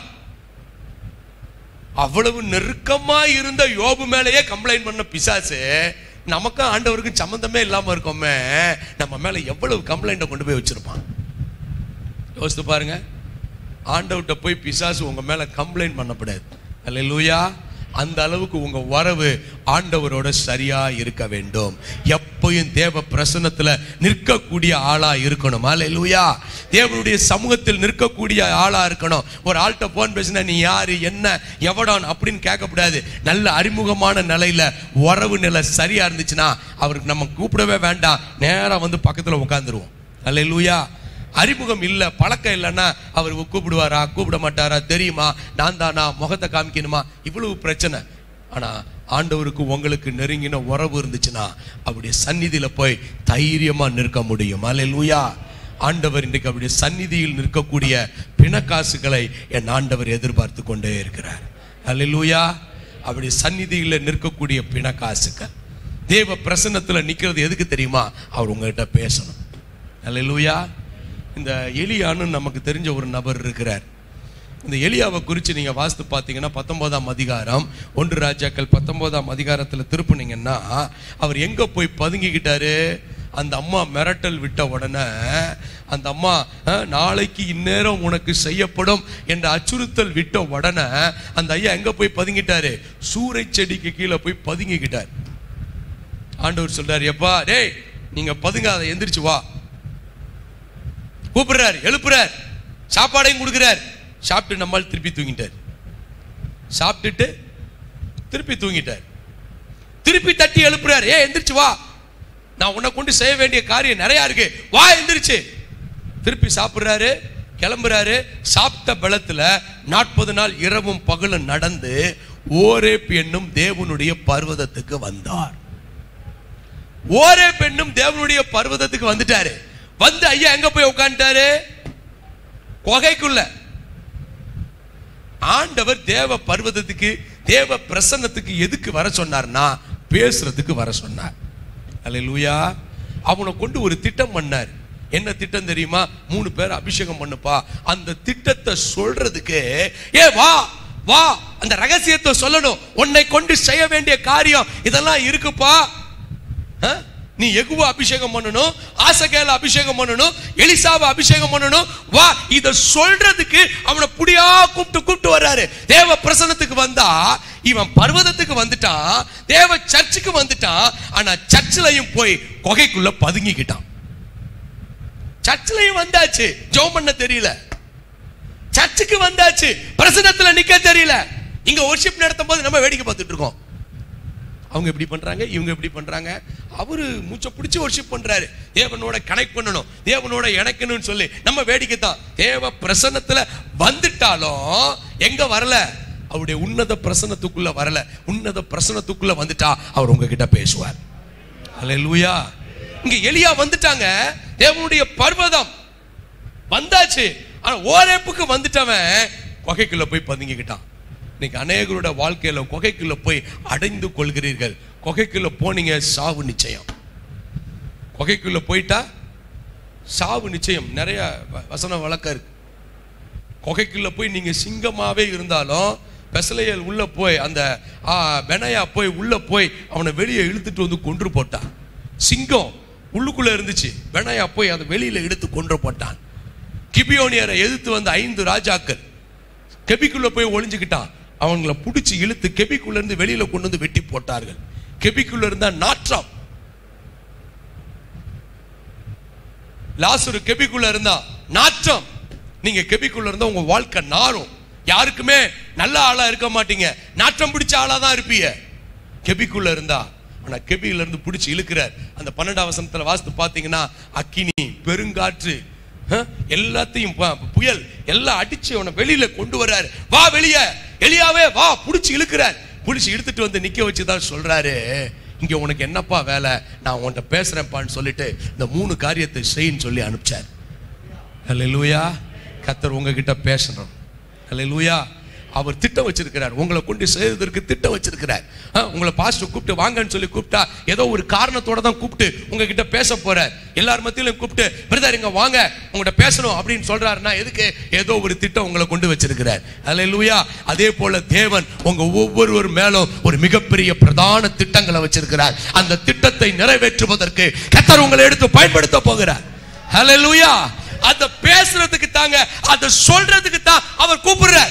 அவ்வளவு நெருக்கமா இருந்த யோபு மேலேயே கம்ப்ளைண்ட் பண்ண பிசாசு நமக்கும் ஆண்டவருக்கும் சம்மந்தமே இல்லாம இருக்கோமே நம்ம மேல எவ்வளவு கம்ப்ளைண்ட்டை கொண்டு போய் வச்சிருப்பான் யோசித்து பாருங்க ஆண்டவர்கிட்ட போய் பிசாசு உங்க மேல கம்ப்ளைண்ட் பண்ணக்கூடாது அல்லேலூயா அந்த அளவுக்கு உங்க வரவு ஆண்டவரோட சரியா இருக்க வேண்டும் எப்பயும் தேவ பிரசன்னத்துல நிற்கக்கூடிய ஆளா இருக்கணும் அல்லேலூயா தேவனுடைய சமூகத்தில் நிற்கக்கூடிய ஆளா இருக்கணும் ஒரு ஆள்கிட்ட போன் பேசினா நீ யாரு என்ன எவடான் அப்படின்னு கேட்கக்கூடாது நல்ல அறிமுகமான நிலையில வரவு நிலை சரியா இருந்துச்சுன்னா அவருக்கு நம்ம கூப்பிடவே வேண்டாம் நேரா வந்து பக்கத்துல உட்காந்துருவோம் அல்லேலூயா அறிமுகம் இல்ல பழக்கம் இல்லைன்னா அவர் கூப்பிடுவாரா கூப்பிட மாட்டாரா தெரியுமா நான் தானா முகத்தை காமிக்கணுமா இவ்வளவு பிரச்சனை ஆனா ஆண்டவருக்கு உங்களுக்கு நெருங்கின உறவு இருந்துச்சுன்னா அவருடைய சந்நிதியில போய் தைரியமா நிற்க முடியும் அல்லேலூயா ஆண்டவர் இன்றைக்கு அவருடைய சந்நிதியில் நிற்கக்கூடிய பிணக்காசுகளை என் ஆண்டவர் எதிர்பார்த்து கொண்டே இருக்கிறார் அல்லேலூயா அவருடைய சந்நிதியில் நிற்கக்கூடிய பிணக்காசுகள் தேவ பிரசன்னத்துல நிக்கிறது எதுக்கு தெரியுமா அவர் உங்ககிட்ட பேசணும் அல்லேலூயா இந்த எலியான்னு நமக்கு தெரிஞ்ச ஒரு நபர் இருக்கிறார் இந்த எலியாவை குறித்து நீங்கள் வாசித்து பார்த்தீங்கன்னா பத்தொன்பதாம் அதிகாரம் ஒன்று ராஜாக்கள் பத்தொன்பதாம் அதிகாரத்தில் திருப்புனீங்கன்னா அவர் எங்கே போய் பதுங்கிக்கிட்டாரு அந்த அம்மா மிரட்டல் விட்ட உடனே அந்த அம்மா அஹ், நாளைக்கு இந்நேரம் உனக்கு செய்யப்படும் என்ற அச்சுறுத்தல் விட்ட உடனே அந்த ஐயா எங்க போய் பதுங்கிட்டாரு சூறை செடிக்கு கீழே போய் பதுங்கிக்கிட்டார் ஆண்டவர் சொல்றாரு எப்பா டேய் நீங்க பதுங்காத எந்திரிச்சு வா கூப்பிடுறார் எழுப்புறார் சாப்பாடையும் கொடுக்குறார் சாப்பிட்டு நம்மால் திருப்பி தூங்கிட்டார் சாப்பிட்டுட்டு திருப்பி தூங்கிட்டார் திருப்பி தட்டி எழுப்புறார் ஏ எந்திரிச்சு வா நான் உன்னை கொண்டு செய்ய வேண்டிய காரியம் நிறைய இருக்கு வா எந்திரிச்சு திருப்பி சாப்பிடுறாரு கிளம்புறாரு சாப்பிட்ட பலத்துல நாற்பது நாள் இரவும் பகலும் நடந்து ஓரேப் என்னும் தேவனுடைய பர்வதத்துக்கு வந்தார் ஓரே பெண்ணும் தேவனுடைய பர்வதத்துக்கு வந்துட்டாரு வந்து ஐயா எங்க போய் உட்காந்துட்டாரு குகைக்குள்ள ஆண்டவர் தேவ பர்வதத்துக்கு தேவ பிரசன்னத்துக்கு எதுக்கு வர சொன்னார்னா பேசுறதுக்கு வர சொன்னார் அல்லேலூயா அவனை கொண்டு ஒரு திட்டம் பண்ணார் என்ன திட்டம் தெரியுமா மூணு பேர் அபிஷேகம் பண்ணுப்பா அந்த திட்டத்தை சொல்றதுக்கு ஏ வா வா அந்த ரகசியத்தை சொல்லணும் உன்னை கொண்டு செய்ய வேண்டிய காரியம் இதெல்லாம் இருக்குப்பா ஆ? நீ எகுவ அபிஷேகம் பண்ணணும் ஆசகேல அபிஷேகம் பண்ணணும் எலிசாவை அபிஷேகம் பண்ணணும் வா இத சொல்றதுக்கு அவனை புடியா கூப்பிட்டு கூப்பிட்டு வர்றாரு தேவ பிரசன்னத்துக்கு வந்தா இவன் பர்வதத்துக்கு வந்துட்டான் தேவ சர்ச்சுக்கு வந்துட்டான் ஆனா சர்ச்சிலையும் போய் குகைக்குள்ள பதுங்கிக்கிட்டான் சர்ச்சிலையும் வந்தாச்சு ஜெபம் பண்ண தெரியல சர்ச்சுக்கு வந்தாச்சு பிரசன்னத்துல நிக்க தெரியல இங்க worship நடத்தும் போது நம்ம வேடிக்கை பார்த்துட்டு இருக்கோம் அவங்க எப்படி பண்றாங்க இவங்க எப்படி பண்றாங்க அவரு மூச்சை பிடிச்சி worship பண்றாரு தேவனோட கனெக்ட் பண்ணணும் தேவனோட இணைக்கணும்னு சொல்லி நம்ம வேடிக்கை தான் தேவ பிரசன்னத்துல வந்துட்டாலும் எங்க வரல அவருடைய உன்னத பிரசன்னத்துக்குள்ள வரல உன்னத பிரசன்னத்துக்குள்ள வந்துட்டா அவர் உங்ககிட்ட பேசுவார் அல்லேலூயா இங்க எலியா வந்துட்டாங்க தேவனுடைய பர்வதம் வந்தாச்சு ஆனா ஓரேப்புக்கு வந்துட்டவன் குகைக்குள்ள போய் பதுங்கிக்கிட்டான் இன்னைக்கு அநேகரோட வாழ்க்கையில குகைக்குள்ள போய் அடைந்து கொள்கிறீர்கள் குகைக்குள்ள போனீங்க சாவு நிச்சயம் குகைக்குள்ள போயிட்டா சாவு நிச்சயம் நிறைய வ- வசன வழக்கம் இருக்கு குகைக்குள்ள போய் நீங்க சிங்கமாவே இருந்தாலும் பெசலையல் உள்ள போய் அந்த ஆ, பெனையா போய் உள்ள போய் அவனை வெளியே இழுத்துட்டு வந்து கொன்று போட்டான் சிங்கம் உள்ளுக்குள்ள இருந்துச்சு பெனையா போய் அதை வெளியில இழுத்து கொன்று போட்டான் கிபியோனியரை எதிர்த்து வந்த ஐந்து ராஜாக்கள் கெபிக்குள்ள போய் ஒளிஞ்சுக்கிட்டான் அவங்கள பிடிச்சி இழுத்து கெபிக்குள்ள இருந்து வெளியில கொண்டு வந்து வெட்டி போட்டார்கள் கெபிக்குள்ள இருந்தா நாற்றம் லாசுரு கெபிக்குள்ள இருந்தா நாற்றம் நீங்க கெபிக்குள்ள இருந்தா உங்க வாழ்க்கை நாரும் யாருக்குமே நல்ல ஆளா இருக்க மாட்டீங்க நாற்றம் பிடிச்ச ஆளா தான் இருப்பீங்க கெபிக்குள்ள இருந்தா ஆனா கெபியில இருந்து பிடிச்சி இழுக்கிறார் அந்த பன்னெண்டாம் வசனத்துல வாசித்து பாத்தீங்கன்னா அக்கினி பெருங்காற்று அஹ், எல்லாத்தையும் ப- புயல் எல்லாம் அடிச்சு அவனை வெளியில கொண்டு வர்றாரு வா வெளிய எலியாவே வா புடிச்சு இழுக்கிறார் புடிச்சு இழுத்துட்டு வந்து நிக்க வச்சு தான் சொல்றாரு இங்க உனக்கு என்னப்பா வேலை நான் உன்கிட்ட பேசுறேன்ப்பான்னு சொல்லிட்டு இந்த மூணு காரியத்தை செய்யின்னு சொல்லி அனுப்பிச்சார் அல்லேலூயா கத்தர் உங்ககிட்ட பேசணும் அல்லேலூயா அவர் திட்டம் வச்சிருக்கிறார் உங்களை கொண்டு செய்வதற்கு திட்டம் வச்சிருக்கிறார் ஆ, உங்களை பாஸ்டர் கூப்பிட்டு வாங்கன்னு சொல்லி கூப்பிட்டா ஏதோ ஒரு காரணத்தோட தான் கூப்பிட்டு உங்ககிட்ட பேச போறார் எல்லார் மத்தியிலும் கூப்பிட்டு பிரதர் இங்க வாங்க உங்கள்கிட்ட பேசணும் அப்படின்னு சொல்றாருன்னா எதுக்கு ஏதோ ஒரு திட்டம் உங்களை கொண்டு வச்சிருக்கிறார் அல்லேலூயா அதே போல தேவன் உங்க ஒவ்வொருவர் மேலும் ஒரு மிகப்பெரிய பிரதான திட்டங்களை வச்சிருக்கிறார் அந்த திட்டத்தை நிறைவேற்றுவதற்கு கத்தர் உங்களை எடுத்து பயன்படுத்த போகிறார் ஹalleluya அத பேசுறதுக்கு தாங்க அத சொல்றதுக்கு தான் அவர் கூப்பிடுறார்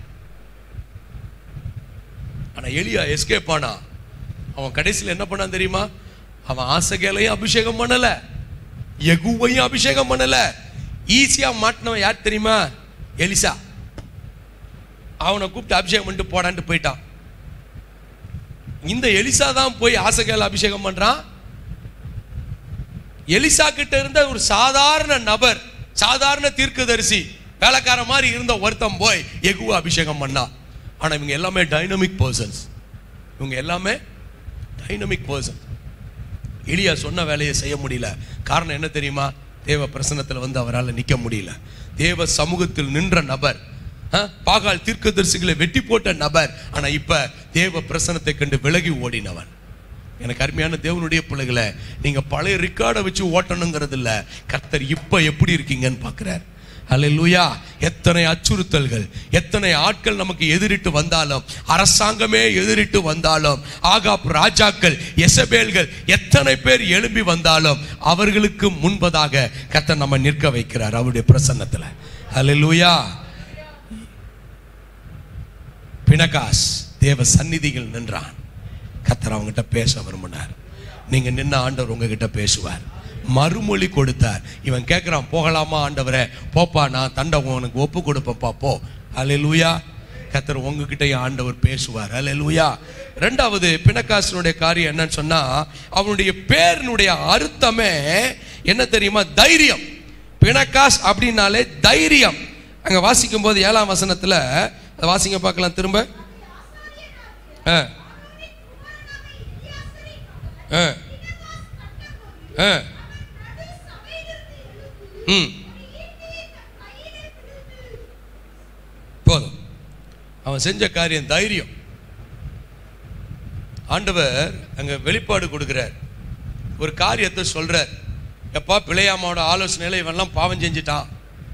ஆனா எலியா எஸ்கேப் ஆனா அவன் கடைசியில் என்ன பண்ணான் தெரியுமா அவன் ஆசகேலையும் அபிஷேகம் பண்ணல எகுவையும் அபிஷேகம் பண்ணல ஈஸியா மாட்டினவன் யார் தெரியுமா எலிசா அவனை கூப்பிட்டு அபிஷேகம் பண்ணிட்டு போடான்ட்டு போயிட்டான் இந்த எலிசா தான் போய் ஆசகேல அபிஷேகம் பண்றான் எலிசா கிட்ட இருந்த ஒரு சாதாரண நபர் சாதாரண தீர்க்கதரிசி வேலைக்கார மாதிரி இருந்த ஒருத்தன் போய் எகுவ அபிஷேகம் பண்ணா ஆனா இவங்க எல்லாமே டைனமிக் பர்சன்ஸ் இவங்க எல்லாமே டைனமிக் பர்சன் எலியா சொன்ன வேலையை செய்ய முடியல காரணம் என்ன தெரியுமா தேவ பிரசன்னத்துல வந்து அவரால் நிக்க முடியல தேவ சமூகத்தில் நின்ற நபர் ஆ, பாகால் தீர்க்கதரிசிகளை வெட்டி போட்ட நபர் ஆனா இப்ப தேவ பிரசன்னத்தை கண்டு விலகி ஓடினவன் எனக்கு அருமையான தேவனுடைய பிள்ளைகளை நீங்க பழைய ரெக்கார்டை வச்சு ஓட்டணுங்கிறது இல்ல கர்த்தர் இப்ப எப்படி இருக்கீங்கன்னு பார்க்கிறார் அல்லேலூயா எத்தனை அச்சுறுத்தல்கள் எத்தனை ஆட்கள் நமக்கு எதிரிட்டு வந்தாலும் அரசாங்கமே எதிரிட்டு வந்தாலும் ஆகாப் ராஜாக்கள் எசபேல்கள் எத்தனை பேர் எழும்பி வந்தாலும் அவர்களுக்கு முன்பதாக கர்த்தர் நம்ம நிற்க வைக்கிறார் அவருடைய பிரசன்னத்துல அல்லேலூயா பினகாஸ் தேவ சந்நிதியில் நின்றான் கத்தர் அவங்ககிட்ட பேச விரும்பினார் நீங்க நின்ன ஆண்டவர் உங்ககிட்ட பேசுவார் மறுமொழி கொடுத்தார் இவன் கேட்கிறான் போகலாமா ஆண்டவரே போப்பா நான் தண்டை உனக்கு ஒப்பு கொடுப்பேன்ப்பா போ அல்லேலூயா கத்தர் உங்ககிட்ட ஆண்டவர் பேசுவார் அல்லேலூயா ரெண்டாவது பிணக்காசனுடைய காரியம் என்னன்னு சொன்னா அவனுடைய பேரினுடைய அர்த்தமே என்ன தெரியுமா தைரியம் பிணக்காஸ் அப்படின்னாலே தைரியம் அங்க வாசிக்கும் போது ஏழாம் வசனத்துல அதை வாசிங்க பார்க்கலாம் திரும்ப ஆ ஆ ஆ ம் போதும் அவன் செஞ்ச காரியம் தைரியம் ஆண்டவர் அங்க வெளிப்பாடு கொடுக்கிறார் ஒரு காரியத்தை சொல்றார் எப்பா பிள்ளையாமாவோட ஆலோசனையில இவன்லாம் பாவம் செஞ்சிட்டான்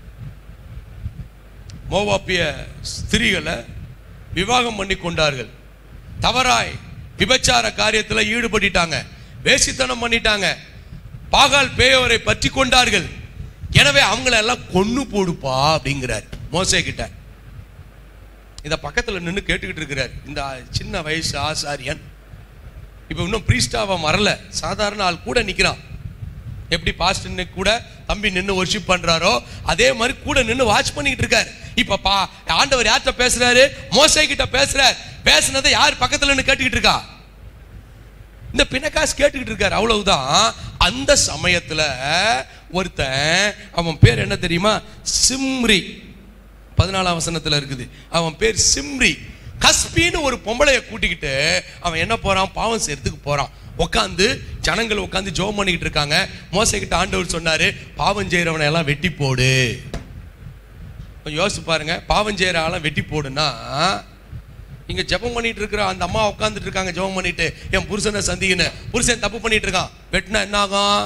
மோவாப்பிய ஸ்திரீகளை விவாகம் பண்ணி கொண்டார்கள் தவறாய் விபச்சார காரியத்தில் ஈடுபட்டுட்டாங்க வேசித்தனம் பண்ணிட்டாங்க பாகால் பேயோரை பற்றி கொண்டார்கள் எனவே அவங்கள எல்லாம் கொன்னு போடுப்பா அப்படிங்கிறார் மோசே கிட்ட இத பக்கத்துல நின்னு கேட்டுக்கிட்டு இருக்கிறார் இந்த சின்ன வயசு ஆசாரியன் இப்ப இன்னும் பிரீஸ்டாவ வரல சாதாரண ஆள் கூட நிக்கிறான் எப்படி பாஸ்ட் நின்னு கூட தம்பி நின்னு ஒர்ஷிப் பண்றாரோ அதே மாதிரி கூட நின்னு வாட்ச் பண்ணிக்கிட்டு இருக்காரு இப்ப பா ஆண்டவர் யார்கிட்ட பேசுறாரு மோசே கிட்ட பேசுறார் பேசுனதை யார் பக்கத்துல நின்னு கேட்டுக்கிட்டு இருக்கா இந்த பிணக்காஸ் கேட்டுக்கிட்டு இருக்காரு அவ்வளவுதான் அந்த சமயத்துல ஒருத்தன் அவன் பேர் என்ன தெரியுமா சிம்ரி பதினாலாம் வசனத்துல இருக்குது அவன் பேர் சிம்ரி கஸ்பின்னு ஒரு பொம்பளைய கூட்டிக்கிட்டு அவன் என்ன போறான் பாவம் செய்யறதுக்கு போறான் உட்காந்து ஜனங்கள் உட்காந்து ஜோம் பண்ணிக்கிட்டு இருக்காங்க மோசைக்கிட்ட ஆண்டவர் சொன்னாரு பாவம் செய்யறவனை எல்லாம் வெட்டி போடு கொஞ்சம் யோசிச்சு பாருங்க பாவம் செய்யற ஆளை வெட்டி போடுன்னா இங்க ஜெபம் பண்ணிட்டு இருக்கிற அந்த அம்மா உட்காந்துட்டு இருக்காங்க ஜெபம் பண்ணிட்டு என் புருஷனை சந்திக்கன்னு புருஷன் தப்பு பண்ணிட்டு இருக்கான் வெட்டினா என்ன ஆகும்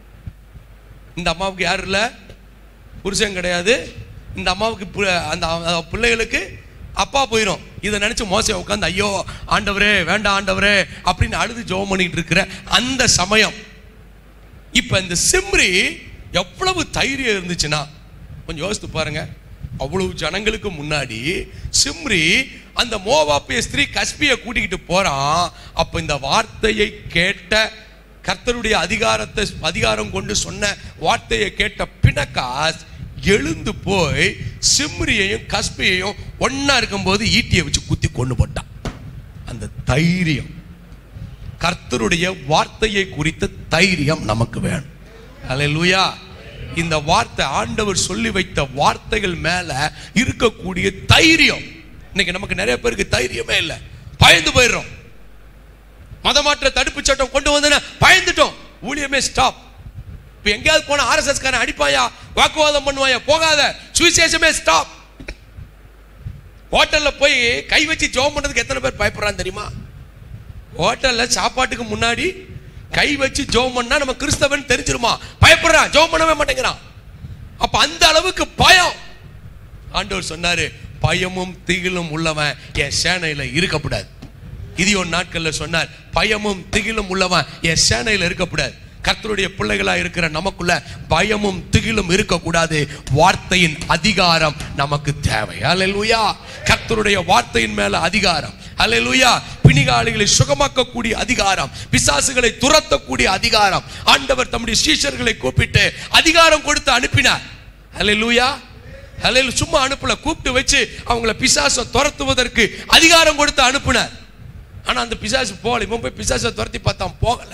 இந்த அம்மாவுக்கு யார் இல்ல புருஷன் கிடையாது இந்த அம்மாவுக்கு பு- அந்த அவ- பிள்ளைகளுக்கு அப்பா போயிடும் இதை நினைச்சு மோசை உட்காந்து ஐயோ ஆண்டவரே வேண்டாம் ஆண்டவரே அப்படின்னு அழுது ஜெபம் பண்ணிட்டு இருக்கிற அந்த சமயம் இப்ப இந்த சிம்ரி எவ்வளவு தைரியம் இருந்துச்சுன்னா கொஞ்சம் யோசித்து பாருங்க அவ்வளவு ஜனங்களுக்கு முன்னாடி சிம்ரி அந்த மோவாப்பிய ஸ்திரீ கஸ்பியை கூட்டிக்கிட்டு போறான் அப்ப இந்த வார்த்தையை கேட்ட கர்த்தருடைய அதிகாரத்தை அதிகாரம் கொண்டு சொன்ன வார்த்தையை கேட்ட பிணக்காஸ் எழுந்து போய் சிம்ரியையும் கஸ்பியையும் ஒண்ணா இருக்கும்போது ஈட்டியை வச்சு குத்தி கொண்டு போட்டான் அந்த தைரியம் கர்த்தருடைய வார்த்தையை குறித்த தைரியம் நமக்கு வேணும் அல்லேலூயா இந்த வார்த்தை ஆண்டவர் சொல்லி வைத்த வார்த்தைகள் மேல இருக்கக்கூடிய தைரியம் இன்னைக்கு நமக்கு நிறைய பேருக்கு தைரியமே இல்லை பயந்து போயிடுறோம் மதமாற்ற தடுப்பு சட்டம் கொண்டு வந்து பயந்துட்டோம் ஊழியமே ஸ்டாப் இப்ப எங்கேயாவது போனா ஆர்எஸ்எஸ் காரன் அடிப்பாயா வாக்குவாதம் பண்ணுவாயா போகாத சுவிசேஷமே ஸ்டாப் ஹோட்டல்ல போய் கை வச்சு ஜெபம் பண்றதுக்கு எத்தனை பேர் பயப்படுறான்னு தெரியுமா ஹோட்டல்ல சாப்பாட்டுக்கு முன்னாடி கை வச்சு ஜெபம் பண்ணா நம்ம கிறிஸ்தவன் தெரிஞ்சிருமா பயப்படுறான் ஜெபம் பண்ணவே மாட்டேங்கிறான் அப்ப அந்த அளவுக்கு பயம் ஆண்டவர் சொன்னாரு பயமும் திகிலும் உள்ளவன் என் சேனையில இருக்கக்கூடாது கிதியோன் நாட்கள்ல சொன்னார் பயமும் திகிலும் உள்ளவன் என் சேனையில இருக்கக்கூடாது கர்த்தருடைய பிள்ளைகளா இருக்கிற நமக்குள்ள பயமும் திகிலும் இருக்கக்கூடாது வார்த்தையின் அதிகாரம் நமக்கு தேவை அல்லேலூயா கர்த்தருடைய வார்த்தையின் மேல அதிகாரம் அல்லேலூயா பிணிகாளிகளை சுகமாக்கக்கூடிய அதிகாரம் பிசாசுகளை துரத்தக்கூடிய அதிகாரம் ஆண்டவர் தம்முடைய சீஷர்களை கூப்பிட்டு அதிகாரம் கொடுத்து அனுப்பினார் அல்லேலூயா அல்லேலூ சும்மா அனுப்பல கூப்பிட்டு வச்சு அவங்கள பிசாசை துரத்துவதற்கு அதிகாரம் கொடுத்து அனுப்பினார் ஆனா அந்த பிசாசு போகல இவன் போய் பிசாசை துரத்தி பார்த்தான் போகல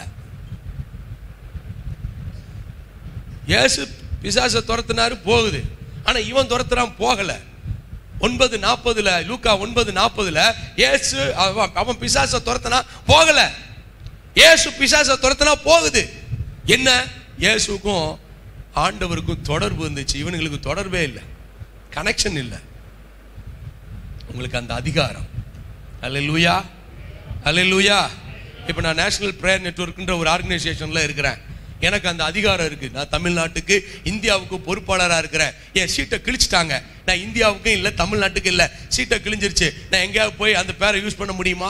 இயேசு பிசாசை துரத்தினாரு போகுது ஆனா இவன் துரத்துறான் போகல ஒன்பது நாற்பதுல லூக்கா ஒன்பது நாற்பதுல இயேசு அவன் அவன் பிசாசை துரத்தினா போகல இயேசு பிசாசை துரத்தினா போகுது என்ன இயேசுக்கும் ஆண்டவருக்கும் தொடர்பு இருந்துச்சு இவனுங்களுக்கு தொடர்பே இல்லை கனெக்ஷன் இல்லை உங்களுக்கு அந்த அதிகாரம் அல்லேலூயா அல்லேலூயா இப்போ நான் நேஷனல் ப்ரேயர் நெட்வொர்க்ன்ற ஒரு ஆர்கனைசேஷன்ல இருக்கிறேன் எனக்கு அந்த அதிகாரம் இருக்கு நான் தமிழ்நாட்டுக்கு இந்தியாவுக்கு பொறுப்பாளராக இருக்கிறேன் என் சீட்டை கிழிச்சிட்டாங்க நான் இந்தியாவுக்கும் இல்லை தமிழ்நாட்டுக்கு இல்லை சீட்டை கிழிஞ்சிருச்சு நான் எங்கேயாவது போய் அந்த பேரை யூஸ் பண்ண முடியுமா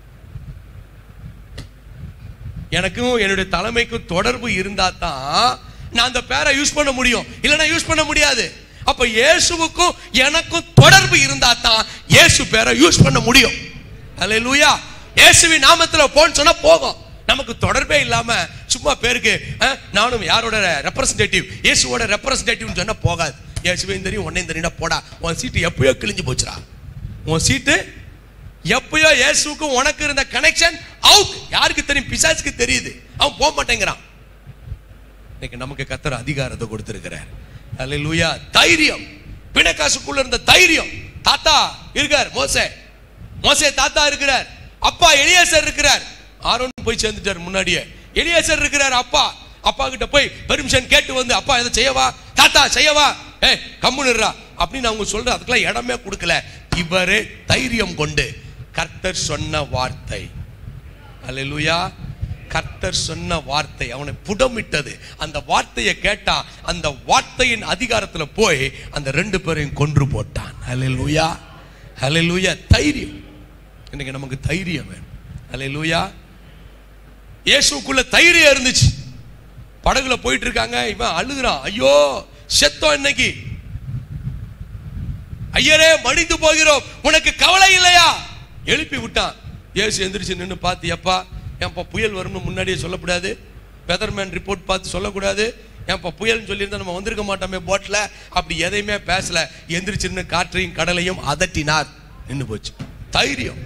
எனக்கும் என்னுடைய தலைமைக்கும் தொடர்பு இருந்தா தான் நான் அந்த பேரை யூஸ் பண்ண முடியும் இல்லைன்னா யூஸ் பண்ண முடியாது அப்ப இயேசுவுக்கும் எனக்கும் தொடர்பு இருந்தா தான் இயேசு பேரை யூஸ் பண்ண முடியும் அல்லேலூயா இயேசுவின் நாமத்துல போன்னு சொன்னா போகும் நமக்கு தொடர்பே இல்லாம சும்மா பேருக்கு அஹ், நானும் யாரோட ரெப்ரசன்டேட்டிவ் இயேசுவோட ரெப்ரசன்டேட்டிவ் சொன்னா போகாது இயேசுவையும் தெரியும் உன்னையும் தெரியும் போடா உன் சீட்டு எப்பயோ கிழிஞ்சு போச்சுடா உன் சீட்டு எப்பயோ இயேசுக்கும் உனக்கு இருந்த கனெக்ஷன் அவுட் யாருக்கு தெரியும் பிசாசுக்கு தெரியுது அவன் போக மாட்டேங்கிறான் இன்னைக்கு நமக்கு கத்தர் அதிகாரத்தை கொடுத்திருக்கிறார் அல்லேலூயா தைரியம் பிணக்காசுக்குள்ள இருந்த தைரியம் தாத்தா இருக்கார் மோசே மோசே தாத்தா இருக்கிறார் அப்பா எலியாசர் இருக்கிறார் ஆரோன் போய் சேர்ந்துட்டார் முன்னாடியே எலியாசர் இருக்கிறார் அப்பா அப்பா கிட்ட போய் பெர்மிஷன் கேட்டு வந்து அப்பா இதை செய்யவா தாத்தா செய்யவா ஏ கம்முனுறா அப்படின்னு அவங்க சொல்ற அதுக்கெல்லாம் இடமே கொடுக்கல இவரே தைரியம் கொண்டு கர்த்தர் சொன்ன வார்த்தை அல்லேலூயா கர்த்தர் சொன்ன வார்த்தை அவனை புடமிட்டது அந்த வார்த்தையை கேட்டா அந்த வார்த்தையின் அதிகாரத்துல போய் அந்த ரெண்டு பேரையும் கொன்று போட்டான் அல்லேலூயா அல்லேலூயா தைரியம் இன்னைக்கு நமக்கு தைரியம் வேணும் அல்லேலூயா இயேசுக்குள்ள தைரியம் இருந்துச்சு படகுல போயிட்டு இருக்காங்க இவன் அழுகுறான் ஐயோ செத்தோம் இன்னைக்கு ஐயரே மடிந்து போகிறோம் உனக்கு கவலை இல்லையா எழுப்பி விட்டான் இயேசு எந்திரிச்சு நின்னு பார்த்து எப்பா ஏன்பா புயல் வரும்னு முன்னாடியே சொல்லக்கூடாது வெதர்மேன் ரிப்போர்ட் பார்த்து சொல்லக்கூடாது ஏன்பா புயல்னு சொல்லியிருந்தா நம்ம வந்திருக்க மாட்டோமே போட்ல அப்படி எதையுமே பேசல எந்திரிச்சு நின்னு காற்றையும் கடலையும் அதட்டினார் நின்னு போச்சு தைரியம்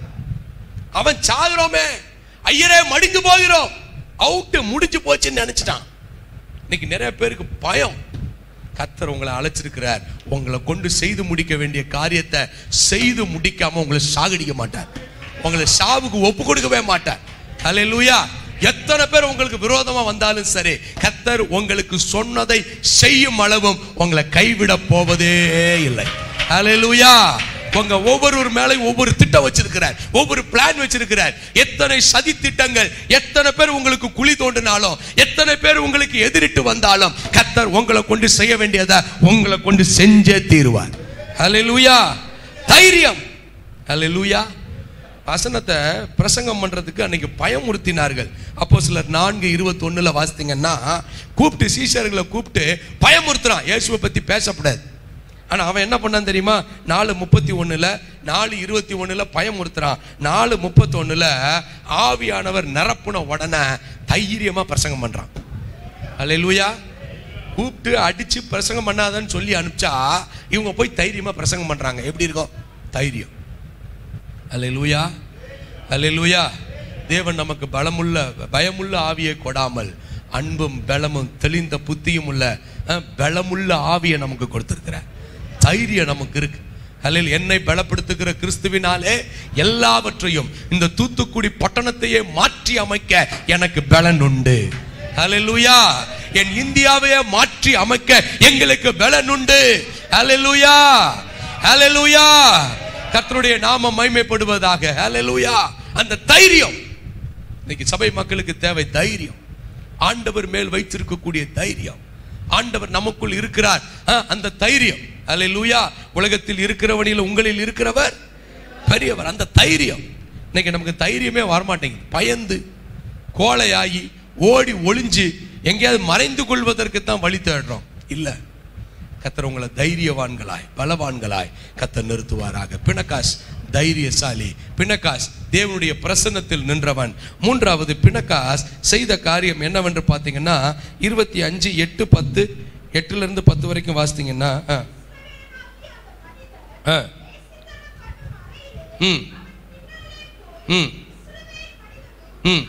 அவன் சாகுறோமே ஐயரே மடிந்து போகிறோம் அவுட்டு முடிஞ்சு போச்சுன்னு நினைச்சிட்டான் இன்னைக்கு நிறைய பேருக்கு பயம் கத்தர் உங்களை அழைச்சிருக்கிறார் உங்களை கொண்டு செய்து முடிக்க வேண்டிய காரியத்தை செய்து முடிக்காம உங்களை சாகடிக்க மாட்டார் உங்களை சாவுக்கு ஒப்பு கொடுக்கவே மாட்டார் அல்லேலூயா எத்தனை பேர் உங்களுக்கு விரோதமா வந்தாலும் சரி கத்தர் உங்களுக்கு சொன்னதை செய்யும் அளவும் உங்களை கைவிட போவதே இல்லை அல்லேலூயா உங்க ஒவ்வொரு மேலையும் ஒவ்வொரு திட்டம் வச்சிருக்கிறார் ஒவ்வொரு பிளான் வச்சிருக்கிறார் எத்தனை சதி திட்டங்கள் எத்தனை பேர் உங்களுக்கு குழி தோண்டினாலும் எத்தனை பேர் உங்களுக்கு எதிரிட்டு வந்தாலும் கத்தர் உங்களை கொண்டு செய்ய வேண்டியதை உங்களை கொண்டு செஞ்சே தீருவார் அல்லேலூயா தைரியம் அல்லேலூயா வசனத்தை பிரசங்கம் பண்றதுக்கு அன்னைக்கு பயமுறுத்தினார்கள் அப்போ சிலர் நான்கு இருபத்தி ஒண்ணுல வாசித்தீங்கன்னா கூப்பிட்டு சீஷர்களை கூப்பிட்டு பயமுறுத்துறான் இயேசுவை பத்தி பேசக்கூடாது ஆனா அவன் என்ன பண்ணான் தெரியுமா நாலு முப்பத்தி ஒண்ணுல நாலு இருபத்தி ஒண்ணுல பயமுறுத்துறான் நாலு முப்பத்தி ஒண்ணுல ஆவியானவர் நிரப்புன உடனே தைரியமா பிரசங்கம் பண்றான் அல்லேலூயா கூப்பிட்டு அடிச்சு பிரசங்கம் பண்ணாதன்னு சொல்லி அனுப்பிச்சா இவங்க போய் தைரியமா பிரசங்கம் பண்றாங்க எப்படி இருக்கும் தைரியம் அல்லேலூயா அல்லேலூயா தேவன் நமக்கு பலமுள்ள பயமுள்ள ஆவியை கொடாமல் அன்பும் பலமும் தெளிந்த புத்தியும் உள்ள அஹ், பலமுள்ள ஆவியை நமக்கு கொடுத்திருக்கிறார் தைரியம் நமக்கு இருக்கு அல்லேல் என்னை பலப்படுத்துகிற கிறிஸ்துவினாலே எல்லாவற்றையும் இந்த தூத்துக்குடி பட்டணத்தையே மாற்றி அமைக்க எனக்கு பலன் உண்டு அல்லேலூயா என் இந்தியாவையே மாற்றி அமைக்க எங்களுக்கு பலன் உண்டு அல்லேலூயா அல்லேலூயா கர்த்தருடைய நாமம் மைமைப்படுவதாக ஹalleluya அந்த தைரியம் இன்னைக்கு சபை மக்களுக்கு தேவை தைரியம் ஆண்டவர் மேல் வைத்திருக்கக்கூடிய தைரியம் ஆண்டவர் நமக்குள் இருக்கிறார் ஆ, அந்த தைரியம் ஹalleluya உலகத்தில் இருக்கிறவனில் உங்களில் இருக்கிறவர் பெரியவர் அந்த தைரியம் இன்னைக்கு நமக்கு தைரியமே வரமாட்டேங்குது பயந்து கோழையாகி ஓடி ஒளிஞ்சு எங்கேயாவது மறைந்து கொள்வதற்கு தான் வழி தேடுறோம் இல்லை கத்தர் உங்களை தைரியவான்களாய் பலவான்களாய் கத்தர் நிறுத்துவாராக பிணக்காஸ் தைரியசாலி பிணக்காஸ் தேவனுடைய பிரசன்னத்தில் நின்றவன் மூன்றாவது பிணக்காஸ் செய்த காரியம் என்னவென்று பார்த்தீங்கன்னா இருபத்தி அஞ்சு எட்டு பத்து எட்டுல இருந்து பத்து வரைக்கும் வாசித்தீங்கன்னா ஆ. ஆ. ம் ம் ம்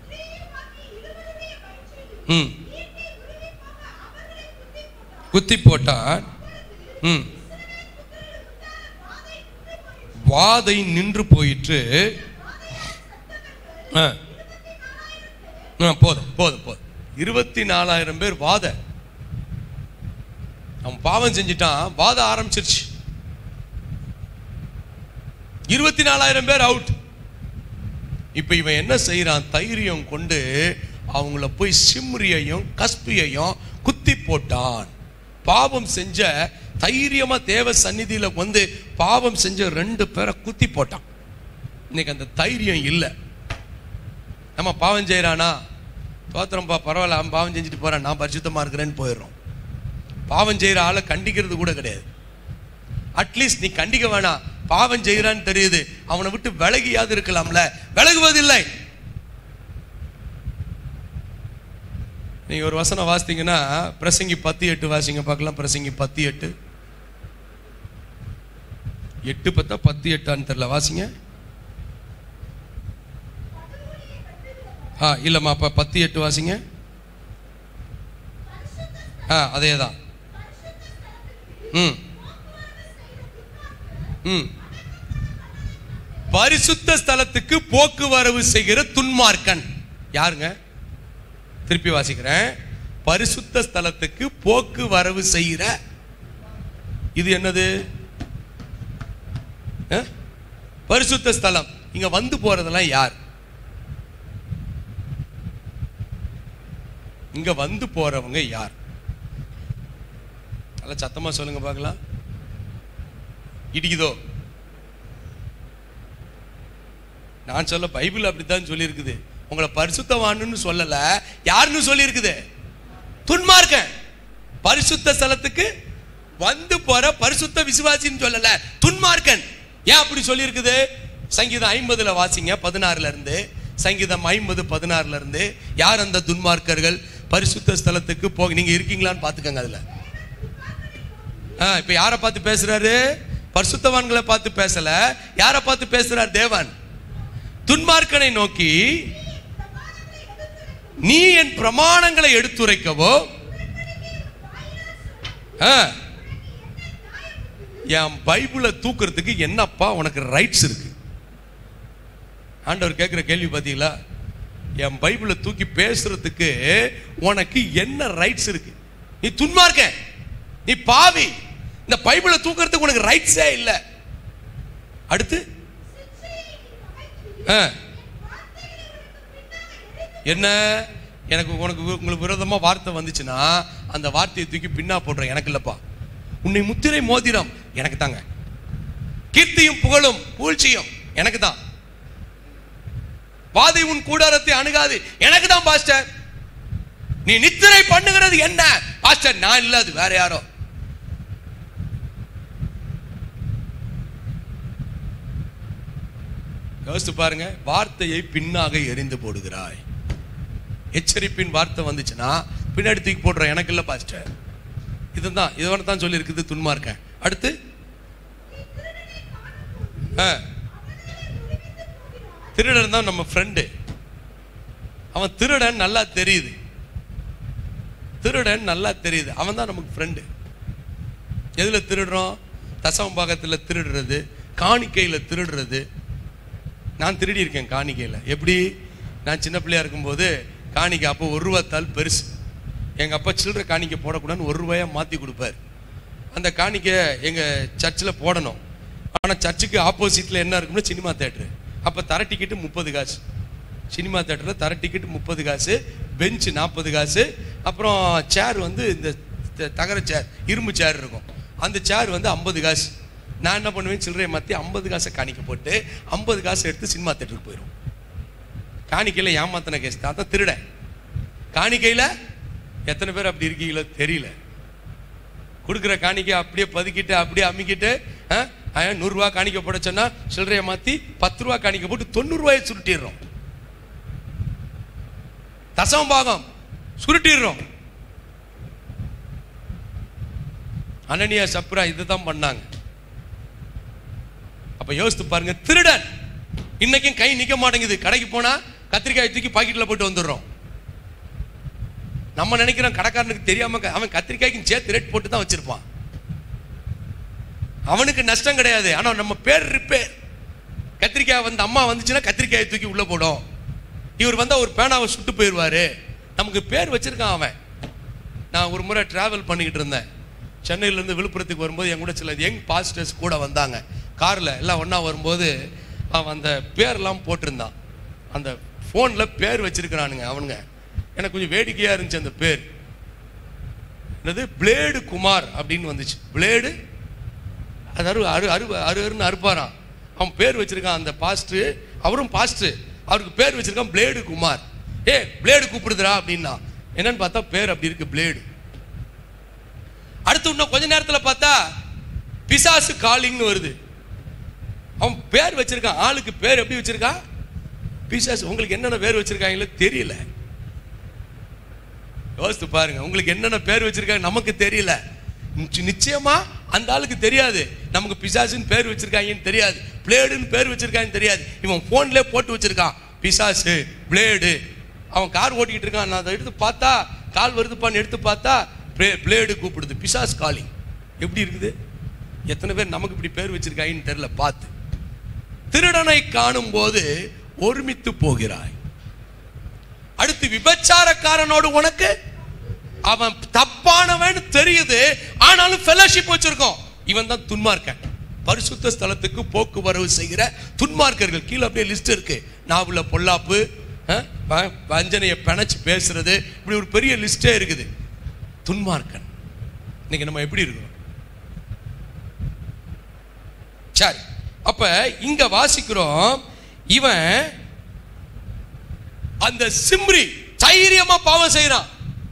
ம் குத்தி போட்டான் ம் வாதை நின்று போயிற்று ஆ. ஆ, போதும் போதும் போதும் இருபத்தி நாலாயிரம் பேர் வாத அவன் பாவம் செஞ்சிட்டான் வாத ஆரம்பிச்சிருச்சு இருபத்தி நாலாயிரம் பேர் அவுட் இப்ப இவன் என்ன செய்யறான் தைரியம் கொண்டு அவங்கள போய் சிம்ரியையும் கஸ்பியையும் குத்தி போட்டான் பாவம் செஞ்ச தைரியமா தேவ சந்நிதியில வந்து பாவம் செஞ்ச ரெண்டு பேரை குத்தி போட்டான் இன்னைக்கு அந்த தைரியம் இல்லை நம்ம பாவம் செய்யறானா தோத்திரம்பா பரவாயில்ல அவன் பாவம் செஞ்சுட்டு போறான் நான் பரிசுத்தமா இருக்கிறேன்னு போயிடுறோம் பாவம் செய்யற ஆளை கண்டிக்கிறது கூட கிடையாது அட்லீஸ்ட் நீ கண்டிக்க வேணாம் பாவம் செய்யறான்னு தெரியுது அவனை விட்டு விலகியாவது இருக்கலாம்ல விலகுவதில்லை நீங்க ஒரு வசனம் வாசித்தீங்கன்னா பிரசங்கி பத்து எட்டு வாசிங்க பார்க்கலாம் பிரசங்கி பத்து எட்டு எட்டு பத்தா பத்து எட்டான்னு தெரியல வாசிங்க ஆ இல்லம்மா அப்ப பத்து எட்டு வாசிங்க ஆ அதே தான் ம் ம் பரிசுத்த ஸ்தலத்துக்கு போக்குவரவு செய்கிற துன்மார்க்கன் யாருங்க திருப்பி வாசிக்கிறேன் பரிசுத்த ஸ்தலத்துக்கு போக்குவரவு செய்கிற இது என்னது அஹ்? பரிசுத்த ஸ்தலம் இங்க வந்து போறதெல்லாம் யார் இங்க வந்து போறவங்க யார் நல்ல சத்தமா சொல்லுங்க பார்க்கலாம் இடிக்குதோ நான் சொல்ல பைபிள் அப்படித்தான் சொல்லியிருக்குது உங்களை பரிசுத்தவான்னு சொல்லல யாருன்னு சொல்லியிருக்குது துன்மார்க்கன் பரிசுத்த ஸ்தலத்துக்கு வந்து போற பரிசுத்த விசுவாசின்னு சொல்லல துன்மார்க்கன் ஏன் அப்படி சொல்லியிருக்குது சங்கீதம் ஐம்பதுல வாசிங்க பதினாறுல இருந்து சங்கீதம் ஐம்பது பதினாறுல இருந்து யார் அந்த துன்மார்க்கர்கள் பரிசுத்த ஸ்தலத்துக்கு போக நீங்க இருக்கீங்களான்னு பாத்துக்கங்க அதுல ஆ, இப்ப யாரை பார்த்து பேசுறாரு பரிசுத்தவான்களை பார்த்து பேசல யாரை பார்த்து பேசுறார் தேவன் துன்மார்க்கனை நோக்கி நீ என் பிரமாணங்களை எடுத்துரைக்கவோ ஆ, என் பைபிளை தூக்குறதுக்கு என்னப்பா உனக்கு ரைட்ஸ் இருக்கு ஆண்டவர் கேட்கிற கேள்வி பார்த்தீங்களா என் பைபிளை தூக்கி பேசுறதுக்கு உனக்கு என்ன ரைட்ஸ் இருக்கு நீ துன்மார்க்க நீ பாவி இந்த பைபிளை தூக்குறதுக்கு உனக்கு ரைட்ஸே இல்லை அடுத்து ஆ. என்ன எனக்கு உனக்கு வி- உங்களுக்கு விரோதமா வார்த்தை வந்துச்சுன்னா அந்த வார்த்தையை தூக்கி பின்னா போடுறேன் எனக்கு இல்லப்பா உன்னை முத்திரை மோதிரம் எனக்கு தாங்க கீர்த்தியும் புகழும் பூழ்ச்சியும் எனக்கு தான் வாதை உன் கூடாரத்தை அணுகாது எனக்கு தான் பாஸ்டர் நீ நித்திரை பண்ணுகிறது என்ன பாஸ்டர் நான் இல்ல அது வேற யாரோ யோசித்து பாருங்க வார்த்தையை பின்னாக எரிந்து போடுகிறாய் எச்சரிப்பின் வார்த்தை வந்துச்சுன்னா பின்னாடி தூக்கி போடுற எனக்கு இல்ல பாஸ்டர் இதுதான் இதவன தான் சொல்லி இருக்குது துன்மார்க்கன் அடுத்து ஆ. திருடன் தான் நம்ம ஃப்ரெண்டு அவன் திருடன் நல்லா தெரியுது திருடன் நல்லா தெரியுது அவன் தான் நமக்கு ஃப்ரெண்டு எதுல திருடுறோம் தசம பாகத்தில் திருடுறது காணிக்கையில திருடுறது நான் திருடி இருக்கேன் காணிக்கையில எப்படி நான் சின்ன பிள்ளையா இருக்கும்போது காணிக்கை அப்போ ஒரு ரூபாத்தால் பெருசு எங்க அப்பா சில்லறை காணிக்கை போடக்கூடாதுன்னு ஒரு ரூபாயா மாத்தி கொடுப்பாரு அந்த காணிக்கை எங்க சர்ச்சில் போடணும் ஆனா சர்ச்சுக்கு ஆப்போசிட்ல என்ன இருக்கும்னா சினிமா தேட்டரு அப்ப தர டிக்கெட்டு முப்பது காசு சினிமா தேட்டரில் தர டிக்கெட் முப்பது காசு பெஞ்சு நாற்பது காசு அப்புறம் சேர் வந்து இந்த த- தகர சேர் இரும்பு சேர் இருக்கும் அந்த சேர் வந்து ஐம்பது காசு நான் என்ன பண்ணுவேன் சில்லறையை மாற்றி ஐம்பது காசை காணிக்க போட்டு ஐம்பது காசு எடுத்து சினிமா தேட்டருக்கு போயிடும் காணிக்கையில் ஏமாத்தின கேஸ் தான் தான் திருடன் காணிக்கையில் எத்தனை பேர் அப்படி இருக்கீங்களோ தெரியல கொடுக்குற காணிக்கை அப்படியே பதுக்கிட்டு அப்படியே அமுக்கிட்டு ஆ, ஆ, நூறுரூவா காணிக்க போட சொன்னா சில்லறையை மாற்றி பத்து ரூபா காணிக்க போட்டு தொண்ணூறுரூவாயை சுருட்டிடுறோம் தசம பாகம் சுருட்டிடுறோம் அனனியா சப்ரா இதுதான் பண்ணாங்க அப்ப யோசித்து பாருங்க திருடன் இன்னைக்கும் கை நிக்க மாட்டேங்குது கடைக்கு போனா கத்திரிக்காய் தூக்கி பாக்கெட்ல போட்டு வந்துடுறோம் நம்ம நினைக்கிறோம் கடைக்காரனுக்கு தெரியாம க- அவன் கத்திரிக்காய்க்கு சேர்த்து ரேட் போட்டு தான் வச்சிருப்பான் அவனுக்கு நஷ்டம் கிடையாது ஆனா நம்ம பேர் ரிப்பேர் கத்திரிக்காய் வந்து அம்மா வந்துச்சுன்னா கத்திரிக்காயை தூக்கி உள்ள போடும் இவர் வந்தா ஒரு பேனாவை சுட்டு போயிடுவாரு நமக்கு பேர் வச்சிருக்கான் அவன் நான் ஒரு முறை டிராவல் பண்ணிக்கிட்டு இருந்தேன் சென்னையிலேருந்து விழுப்புரத்துக்கு வரும்போது என் கூட சில யங் பாஸ்டர்ஸ் கூட வந்தாங்க காரில் எல்லாம் ஒன்றா வரும்போது அவன் அந்த பேர்லாம் போட்டிருந்தான் அந்த ஃபோனில் பேர் வச்சிருக்கிறானுங்க அவனுங்க எனக்கு கொஞ்சம் வேடிக்கையாக இருந்துச்சு அந்த பேர் என்னது பிளேடு குமார் அப்படின்னு வந்துச்சு பிளேடு அது அரு அரு அரு அரு அருன்னு அறுப்பாராம் அவன் பேர் வச்சிருக்கான் அந்த பாஸ்டர் அவரும் பாஸ்டர் அவருக்கு பேர் வச்சிருக்கான் பிளேடு குமார் ஏ பிளேடு கூப்பிடுதுடா அப்படின்னா என்னன்னு பார்த்தா பேர் அப்படி இருக்கு பிளேடு அடுத்து இன்னும் கொஞ்ச நேரத்துல பார்த்தா பிசாசு காலிங்னு வருது அவன் பேர் வச்சிருக்கான் ஆளுக்கு பேர் எப்படி வச்சிருக்கான் பிசாசு உங்களுக்கு என்னென்ன பேர் வச்சிருக்காங்களோ தெரியல யோசித்து பாருங்க உங்களுக்கு என்னென்ன பேர் வச்சிருக்காங்க நமக்கு தெரியல நிச்ச- நிச்சயமா அந்த ஆளுக்கு தெரியாது நமக்கு பிசாசுன்னு பேர் வச்சிருக்காங்கன்னு தெரியாது பிளேடுன்னு பேர் வச்சிருக்காங்கன்னு தெரியாது இவன் போன்லயே போட்டு வச்சிருக்கான் பிசாசு பிளேடு அவன் கார் ஓட்டிக்கிட்டு இருக்கான் நான் அதை எடுத்து பார்த்தா கால் வருதுப்பான்னு எடுத்து பார்த்தா பிளேடு கூப்பிடுது பிசாஸ் காலிங் எப்படி இருக்குது எத்தனை பேர் நமக்கு இப்படி பேர் வச்சிருக்காங்கன்னு தெரியல பார்த்து திருடனை காணும் போது ஒருமித்து போகிறாய் அடுத்து விபச்சாரக்காரனோடு உனக்கு அவன் தப்பானவன் தெரியுது ஆனாலும் ஃபெலோஷிப் வச்சிருக்கோம் இவன் தான் துன்மார்க்கன் பரிசுத்த ஸ்தலத்துக்கு போக்குவரவு செய்கிற துன்மார்க்கர்கள் கீழே அப்படியே லிஸ்ட் இருக்கு நாவுல பொல்லாப்பு அஹ், வ- வஞ்சனையை பிணைச்சு பேசுறது இப்படி ஒரு பெரிய லிஸ்டே இருக்குது துன்மார்க்கன் இன்னைக்கு நம்ம எப்படி இருக்கிறோம் சரி அப்ப இங்க வாசிக்கிறோம் இவன் அந்த சிம்ரி தைரியமா பாவம் செய்யறான்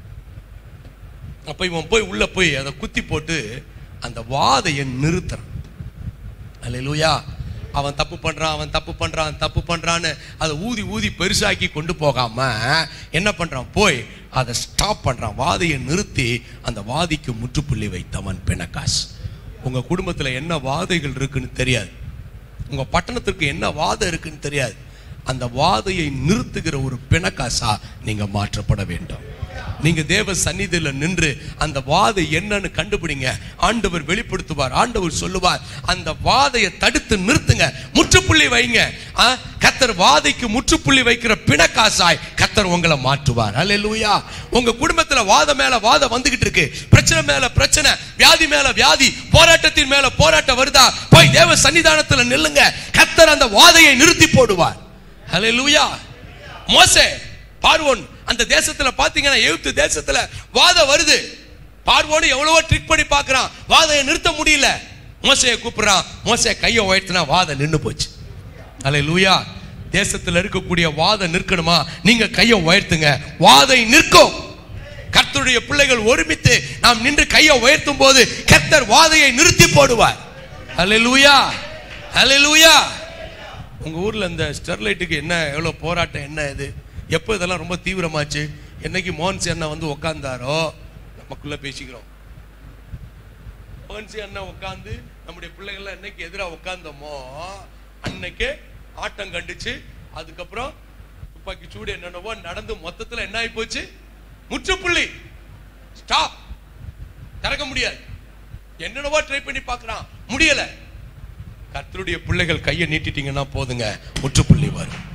அப்ப இவன் போய் உள்ள போய் அதை குத்தி போட்டு அந்த வாதையை நிறுத்துறான் அல்லேலூயா அவன் தப்பு பண்றான் அவன் தப்பு பண்றான் தப்பு பண்றான்னு அதை ஊதி ஊதி பெருசாக்கி கொண்டு போகாம என்ன பண்றான் போய் அதை ஸ்டாப் பண்றான் வாதையை நிறுத்தி அந்த வாதிக்கு முற்றுப்புள்ளி வைத்தவன் பெனகாஸ் உங்க குடும்பத்துல என்ன வாதைகள் இருக்குன்னு தெரியாது உங்க பட்டணத்திற்கு என்ன வாதம் இருக்குன்னு தெரியாது அந்த வாதையை நிறுத்துகிற ஒரு பிணக்காசா நீங்க மாற்றப்பட வேண்டும் நீங்க தேவ சந்நிதியில நின்று அந்த வாதை என்னன்னு கண்டுபிடிங்க ஆண்டவர் வெளிப்படுத்துவார் ஆண்டவர் சொல்லுவார் அந்த வாதையை தடுத்து நிறுத்துங்க முற்றுப்புள்ளி வைங்க ஆ, கத்தர் வாதைக்கு முற்றுப்புள்ளி வைக்கிற பிணக்காசாய் கத்தர் உங்களை மாற்றுவார் அல்லேலூயா உங்க குடும்பத்துல வாதம் மேல வாதம் வந்துகிட்டு இருக்கு பிரச்சனை மேல பிரச்சனை வியாதி மேல வியாதி போராட்டத்தின் மேல போராட்டம் வருதா போய் தேவ சன்னிதானத்துல நில்லுங்க கத்தர் அந்த வாதையை நிறுத்தி போடுவார் அல்லேலூயா மோசே பார்வோன் அந்த தேசத்துல பாத்தீங்கன்னா எகிப்து தேசத்துல வாதம் வருது பார்வோன் எவ்வளவோ ட்ரிக் பண்ணி பார்க்கறான் வாதையை நிறுத்த முடியல மோசையை கூப்பிடுறான் மோசே கையை உயர்த்தினா வாதம் நின்னு போச்சு அல்லேலூயா தேசத்துல இருக்கக்கூடிய வாதம் நிற்கணுமா நீங்க கையை உயர்த்துங்க வாதை நிற்கும் கர்த்தருடைய பிள்ளைகள் ஒருமித்து நாம் நின்று கையை உயர்த்தும் போது கர்த்தர் வாதையை நிறுத்தி போடுவார் அல்லேலூயா அல்லேலூயா உங்க ஊர்ல இந்த ஸ்டெர்லைட்டுக்கு என்ன எவ்வளவு போராட்டம் என்ன இது எப்போ இதெல்லாம் ரொம்ப தீவிரமாச்சு என்னைக்கு மோகன்சி அண்ணா வந்து உக்காந்தாரோ நமக்குள்ள பேசிக்கிறோம் மோகன்சி அண்ணா உட்காந்து நம்முடைய பிள்ளைகள்லாம் என்னைக்கு எதிராக உட்காந்தோமோ அன்னைக்கு ஆட்டம் கண்டுச்சு அதுக்கப்புறம் துப்பாக்கி சூடு என்னென்னவோ நடந்து மொத்தத்துல என்ன ஆகி போச்சு முற்றுப்புள்ளி ஸ்டாப் திறக்க முடியாது என்னென்னவோ ட்ரை பண்ணி பார்க்கறான் முடியல கர்த்தருடைய பிள்ளைகள் கையை நீட்டிட்டீங்கன்னா போதுங்க முற்றுப்புள்ளி வரும்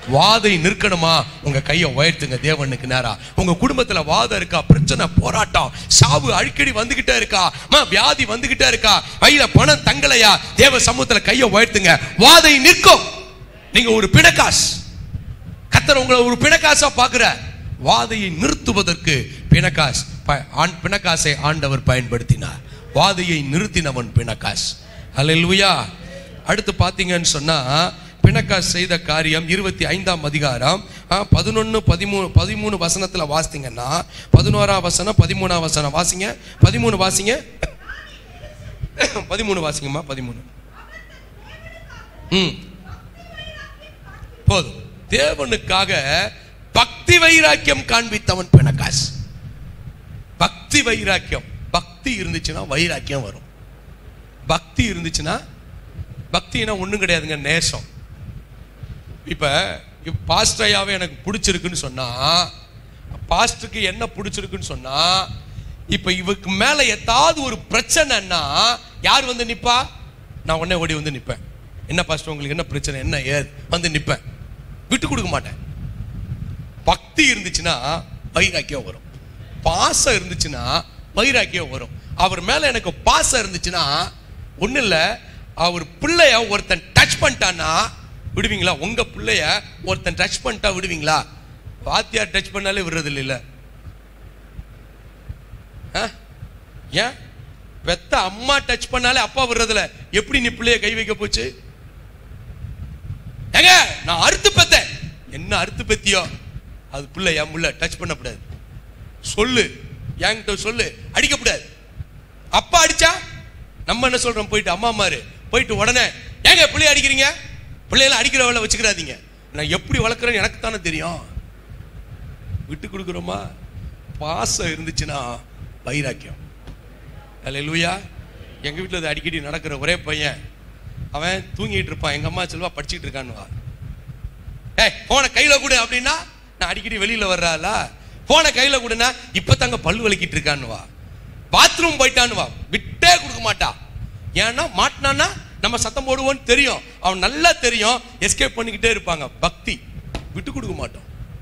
வாதை நிற்கணுமா உங்க கையை உயர்த்துங்க தேவனுக்கு நேரா உங்க குடும்பத்துல வாதம் இருக்கா பிரச்சனை போராட்டம் சாவு அடிக்கடி வந்துகிட்டே இருக்கா அம்மா, வியாதி வந்துகிட்டே இருக்கா கையில பணம் தங்கலையா தேவ சமூகத்துல கையை உயர்த்துங்க வாதை நிற்கும் நீங்க ஒரு பிணக்காஸ் கத்தர் உங்களை ஒரு பிணக்காசா பார்க்கிற வாதையை நிறுத்துவதற்கு பிணக்காஸ் ப- ஆண் பிணக்காசை ஆண்டவர் பயன்படுத்தினார் வாதையை நிறுத்தினவன் பிணக்காஸ் அல்லேலூயா அடுத்து பார்த்தீங்கன்னு சொன்னா பிணக்காஸ் செய்த காரியம் இருபத்தி ஐந்தாம் அதிகாரம் பதினொன்று பதிமூணு பதிமூணு வசனத்துல வாசித்தீங்கன்னா பதினோராம் வசனம் பதிமூணாம் வசனம் வாசிங்க பதிமூணு வாசிங்க பதிமூணு வாசிங்கம்மா பதிமூணு ம் போதும் தேவனுக்காக பக்தி வைராக்கியம் காண்பித்தவன் பிணக்காஸ் பக்தி வைராக்கியம் பக்தி இருந்துச்சுன்னா வைராக்கியம் வரும் பக்தி இருந்துச்சுன்னா பக்தினா ஒண்ணும் கிடையாதுங்க நேசம் இப்ப இப்ப பாஸ்டர் ஐயாவை எனக்கு பிடிச்சிருக்குன்னு சொன்னா பாஸ்டருக்கு என்ன பிடிச்சிருக்குன்னு சொன்னா இப்ப இவருக்கு மேல ஏதாவது ஒரு பிரச்சனைன்னா யார் வந்து நிப்பா நான் உடனே ஓடி வந்து நிப்பேன் என்ன பாஸ்டர் உங்களுக்கு என்ன பிரச்சனை என்ன ஏது வந்து நிப்பேன் விட்டு கொடுக்க மாட்டேன் பக்தி இருந்துச்சுன்னா வைராக்கியம் வரும் பாசம் இருந்துச்சுன்னா வைராக்கியம் வரும் அவர் மேல எனக்கு பாசம் இருந்துச்சுன்னா ஒண்ணு இல்ல அவர் பிள்ளைய ஒருத்தன் டச் பண்ணிட்டான்னா விடுவீங்களா உங்க பிள்ளைய ஒருத்தன் டச் பண்ணிட்டா விடுவீங்களா வாத்தியார் டச் பண்ணாலே விடுறது இல்ல ஏன் பெத்த அம்மா டச் பண்ணாலே அப்பா விடுறதில்ல எப்படி நீ பிள்ளைய கை வைக்க போச்சு ஏங்க நான் அறுத்து பெத்தேன் என்ன அறுத்து பெத்தியோ அது பிள்ளை என் புள்ள டச் பண்ணக்கூடாது சொல்லு என்கிட்ட சொல்லு அடிக்கக்கூடாது அப்பா அடிச்சா நம்ம என்ன சொல்றோம் போயிட்டு அம்மா மாரு போயிட்டு உடனே ஏங்க பிள்ளைய அடிக்கிறீங்க பிள்ளைகளை அடிக்கிற வேலை வச்சுக்கிறாதீங்க நான் எப்படி வளர்க்குறேன்னு எனக்கு தானே தெரியும் விட்டு கொடுக்குறோமா பாசம் இருந்துச்சுன்னா வைராக்கியம் அல்ல லூயா எங்க வீட்டில் அது அடிக்கடி நடக்கிற ஒரே பையன் அவன் தூங்கிட்டு இருப்பான் எங்க அம்மா செல்வா படிச்சுட்டு இருக்கான்னுவா ஏய் போன கையில கொடு அப்படின்னா நான் அடிக்கடி வெளியில வர்றாளா போன கையில கொடுனா இப்ப தாங்க பல்லு வலிக்கிட்டு இருக்கான்னுவா பாத்ரூம் போயிட்டான்னுவா விட்டே கொடுக்க மாட்டா ஏன்னா மாட்டினான்னா நம்ம சத்தம் போடுவோம்னு தெரியும் அவன் நல்லா தெரியும் எஸ்கேப் பண்ணிக்கிட்டே இருப்பாங்க பக்தி விட்டு கொடுக்க மாட்டோம்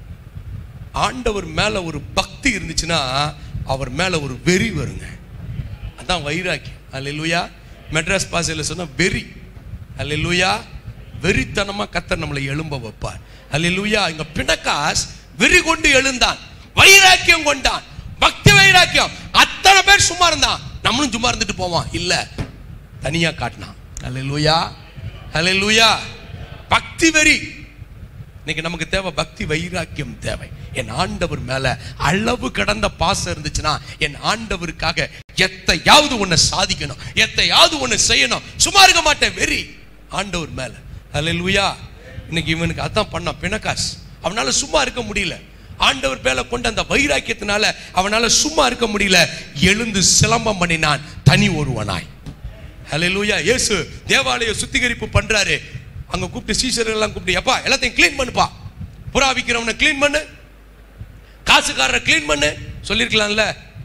ஆண்டவர் மேல ஒரு பக்தி இருந்துச்சுன்னா அவர் மேல ஒரு வெறி வருங்க அதான் வைராக்கியம் அல்லேலூயா மெட்ராஸ் பாசையில் சொன்னா வெறி அல்லேலூயா வெறித்தனமா கத்தர் நம்மளை எழும்ப வைப்பார் அல்லேலூயா இங்க பிணக்காஸ் வெறி கொண்டு எழுந்தான் வைராக்கியம் கொண்டான் பக்தி வைராக்கியம் அத்தனை பேர் சும்மா இருந்தான் நம்மளும் சும்மா இருந்துட்டு போவான் இல்ல தனியா காட்டினான் அல்லேலூயா அல்லேலூயா பக்தி வெறி இன்னைக்கு நமக்கு தேவை பக்தி வைராக்கியம் தேவை என் ஆண்டவர் மேல அளவு கடந்த பாசம் இருந்துச்சுன்னா என் ஆண்டவருக்காக எத்தையாவது ஒண்ணு சாதிக்கணும் எத்தையாவது ஒண்ணு செய்யணும் சும்மா இருக்க மாட்டேன் வெறி ஆண்டவர் மேல அல்லேலூயா இன்னைக்கு இவனுக்கு அதான் பண்ணான் பிணக்காஸ் அவனால சும்மா இருக்க முடியல ஆண்டவர் மேல கொண்ட அந்த வைராக்கியத்தினால அவனால சும்மா இருக்க முடியல எழுந்து சிலம்பம் பண்ணினான் தனி ஒருவனாய் ஹalleluya இயேசு தேவாலய சுத்திகரிப்பு பண்றாரு அங்க கூப்பிட்டு சீசர்கள் எல்லாம் கூப்பிட்டு எப்பா எல்லாத்தையும் க்ளீன் பண்ணுப்பா புறா விக்கிறவனை க்ளீன் பண்ணு காசுக்காரரை க்ளீன் பண்ணு சொல்லிருக்கலாம்ல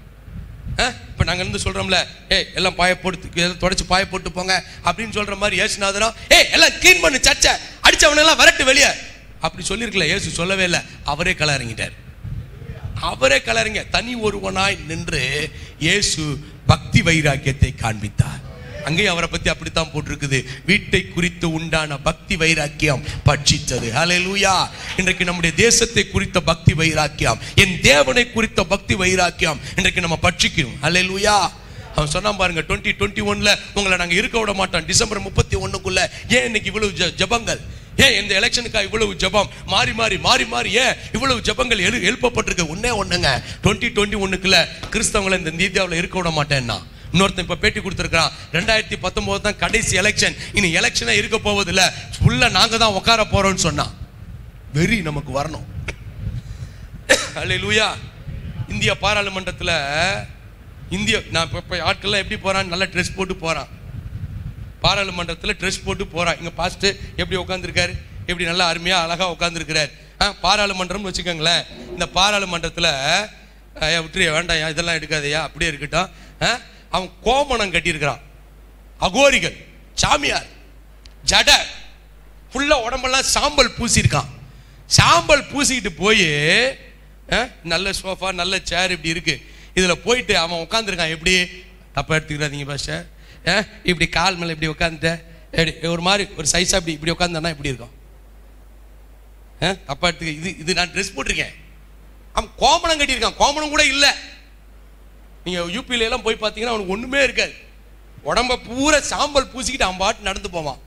இப்போ நாங்கள் இருந்து சொல்றோம்ல ஏய் எல்லாம் பாய போட்டு தொடச்சி பாய போட்டு போங்க அப்படின்னு சொல்ற மாதிரி ஏசுநாதரம் ஏய் எல்லாம் க்ளீன் பண்ணு சர்ச்சை அடிச்சவனெல்லாம் வரட்டு வெளியே அப்படி சொல்லியிருக்கல இயேசு சொல்லவே இல்லை அவரே கள இறங்கிட்டார் அவரே கலருங்க தனி ஒருவனாய் நின்று இயேசு பக்தி வைராக்கியத்தை காண்பித்தார் அங்கேயும் அவரை பத்தி அப்படித்தான் போட்டிருக்குது வீட்டை குறித்து உண்டான பக்தி வைராக்கியம் பட்சித்தது ஹalleluya இன்றைக்கு நம்முடைய தேசத்தை குறித்த பக்தி வைராக்கியம் என் தேவனை குறித்த பக்தி வைராக்கியம் இன்றைக்கு நம்ம பட்சிக்கணும் ஹalleluya அவன் சொன்னான் பாருங்க டுவெண்ட்டி டுவெண்ட்டி ஒன்ல உங்களை நாங்க இருக்க விட மாட்டோம் டிசம்பர் முப்பத்தி ஒண்ணுக்குள்ள ஏன் இன்னைக்கு இவ்வளவு ஜ- ஜெபங்கள் ஏன் இந்த எலெக்ஷனுக்கா இவ்வளவு ஜெபம் மாறி மாறி மாறி மாறி ஏன் இவ்வளவு ஜெபங்கள் எழு எழுப்பப்பட்டிருக்கு ஒண்ணே ஒண்ணுங்க டுவெண்ட்டி டுவெண்ட்டி ஒண்ணுக்குள்ள கிறிஸ்தவங்களை இந்த இந்தியாவில் இருக்க விட மாட்டேன்னா இன்னொருத்தன் இப்ப பேட்டி கொடுத்துருக்கான் ரெண்டாயிரத்தி பத்தொன்பது தான் கடைசி எலெக்ஷன் இனி எலெக்ஷனே இருக்க போவதில்ல ஃபுல்லா நாங்க தான் உட்கார போறோம்னு சொன்னான் வெறி நமக்கு வரணும் அல்லேலூயா இந்திய பாராளுமன்றத்துல இந்திய நான் இப்ப இப்ப ஆட்கள்லாம் எப்படி போறான் நல்ல ட்ரெஸ் போட்டு போறான் பாராளுமன்றத்தில் ட்ரெஸ் போட்டு போறான் இங்க பாஸ்ட் எப்படி உட்காந்துருக்காரு எப்படி நல்லா அருமையா அழகா உட்காந்துருக்கிறார் பாராளுமன்றம்னு வச்சுக்கோங்களேன் இந்த பாராளுமன்றத்தில் விட்டுறிய வேண்டாம் இதெல்லாம் எடுக்காதயா அப்படியே இருக்கட்டும் ஆ, அவன் கோமணம் கட்டியிருக்கிறான் அகோரிகள் சாமியார் ஜட ஃபுல்லா உடம்பெல்லாம் சாம்பல் பூசியிருக்கான் சாம்பல் பூசிக்கிட்டு போய் நல்ல சோஃபா நல்ல சேர் இப்படி இருக்கு இதுல போயிட்டு அவன் உட்காந்துருக்கான் எப்படி தப்பா எடுத்துக்கிறாதீங்க பாஸ்டர் அஹ், இப்படி கால் மேல இப்படி உட்காந்துட்ட எப்படி ஒரு மாதிரி ஒரு சைஸா இப்படி இப்படி உட்காந்தானா எப்படி இருக்கும் அஹ், தப்பா எடுத்துக்க இது இது நான் ட்ரெஸ் போட்டிருக்கேன் அவன் கோமணம் கட்டியிருக்கான் கோமணம் கூட இல்லை நீங்க யூபியில எல்லாம் போய் பார்த்தீங்கன்னா அவனுக்கு ஒண்ணுமே இருக்காது உடம்ப பூரா சாம்பல் பூசிக்கிட்டு அவன் பாட்டு நடந்து போவான்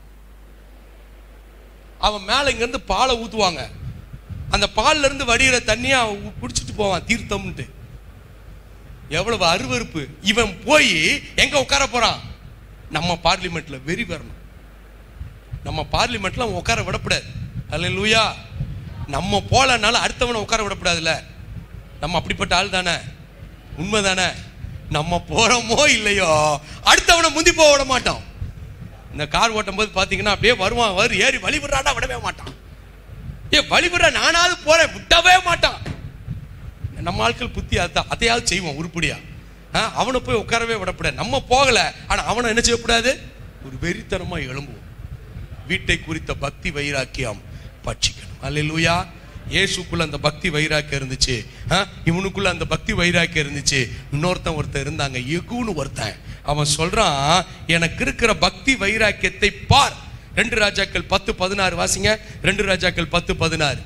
அவன் மேல இங்க இருந்து பாலை ஊத்துவாங்க அந்த பால்ல இருந்து வடிகிற தண்ணியை அவன் உ- குடிச்சிட்டு போவான் தீர்த்தம்ன்ட்டு எவ்வளவு அருவருப்பு இவன் போய் எங்க உட்கார போறான் நம்ம பார்லிமெண்ட்ல வெறி வரணும் நம்ம பார்லிமெண்ட்ல அவன் உட்கார விடக்கூடாது அல்ல லூயா நம்ம போலனால அடுத்தவனை உட்கார விடக்கூடாதுல்ல நம்ம அப்படிப்பட்ட ஆள் தானே உண்மை தானே நம்ம போறோமோ இல்லையோ அடுத்தவனை முந்தி போக விட மாட்டோம் இந்த கார் ஓட்டும் போது பாத்தீங்கன்னா அப்படியே வருவான் வரு ஏறி வழி விடுறாடா விடவே மாட்டான் ஏ வழி விடுற நானாவது போறேன் விட்டவே மாட்டான் நம்ம ஆட்கள் புத்தி அதான் அதையாவது செய்வோம் உருப்படியா ஆ, அவனை போய் உட்காரவே விடக்கூடாது நம்ம போகல ஆனா அவனை என்ன செய்யக்கூடாது ஒரு வெறித்தனமா எழும்புவோம் வீட்டை குறித்த பக்தி வைராக்கியம் பட்சிக்கணும் அல்லேலூயா இயேசுக்குள்ள அந்த பக்தி வைராக்கியம் இருந்துச்சு ஆ, இவனுக்குள்ள அந்த பக்தி வைராக்கியம் இருந்துச்சு இன்னொருத்தன் ஒருத்தன் இருந்தாங்க எகுன்னு ஒருத்தன் அவன் சொல்றான் எனக்கு இருக்கிற பக்தி வைராக்கியத்தை பார் ரெண்டு ராஜாக்கள் பத்து பதினாறு வாசிங்க ரெண்டு ராஜாக்கள் பத்து பதினாறு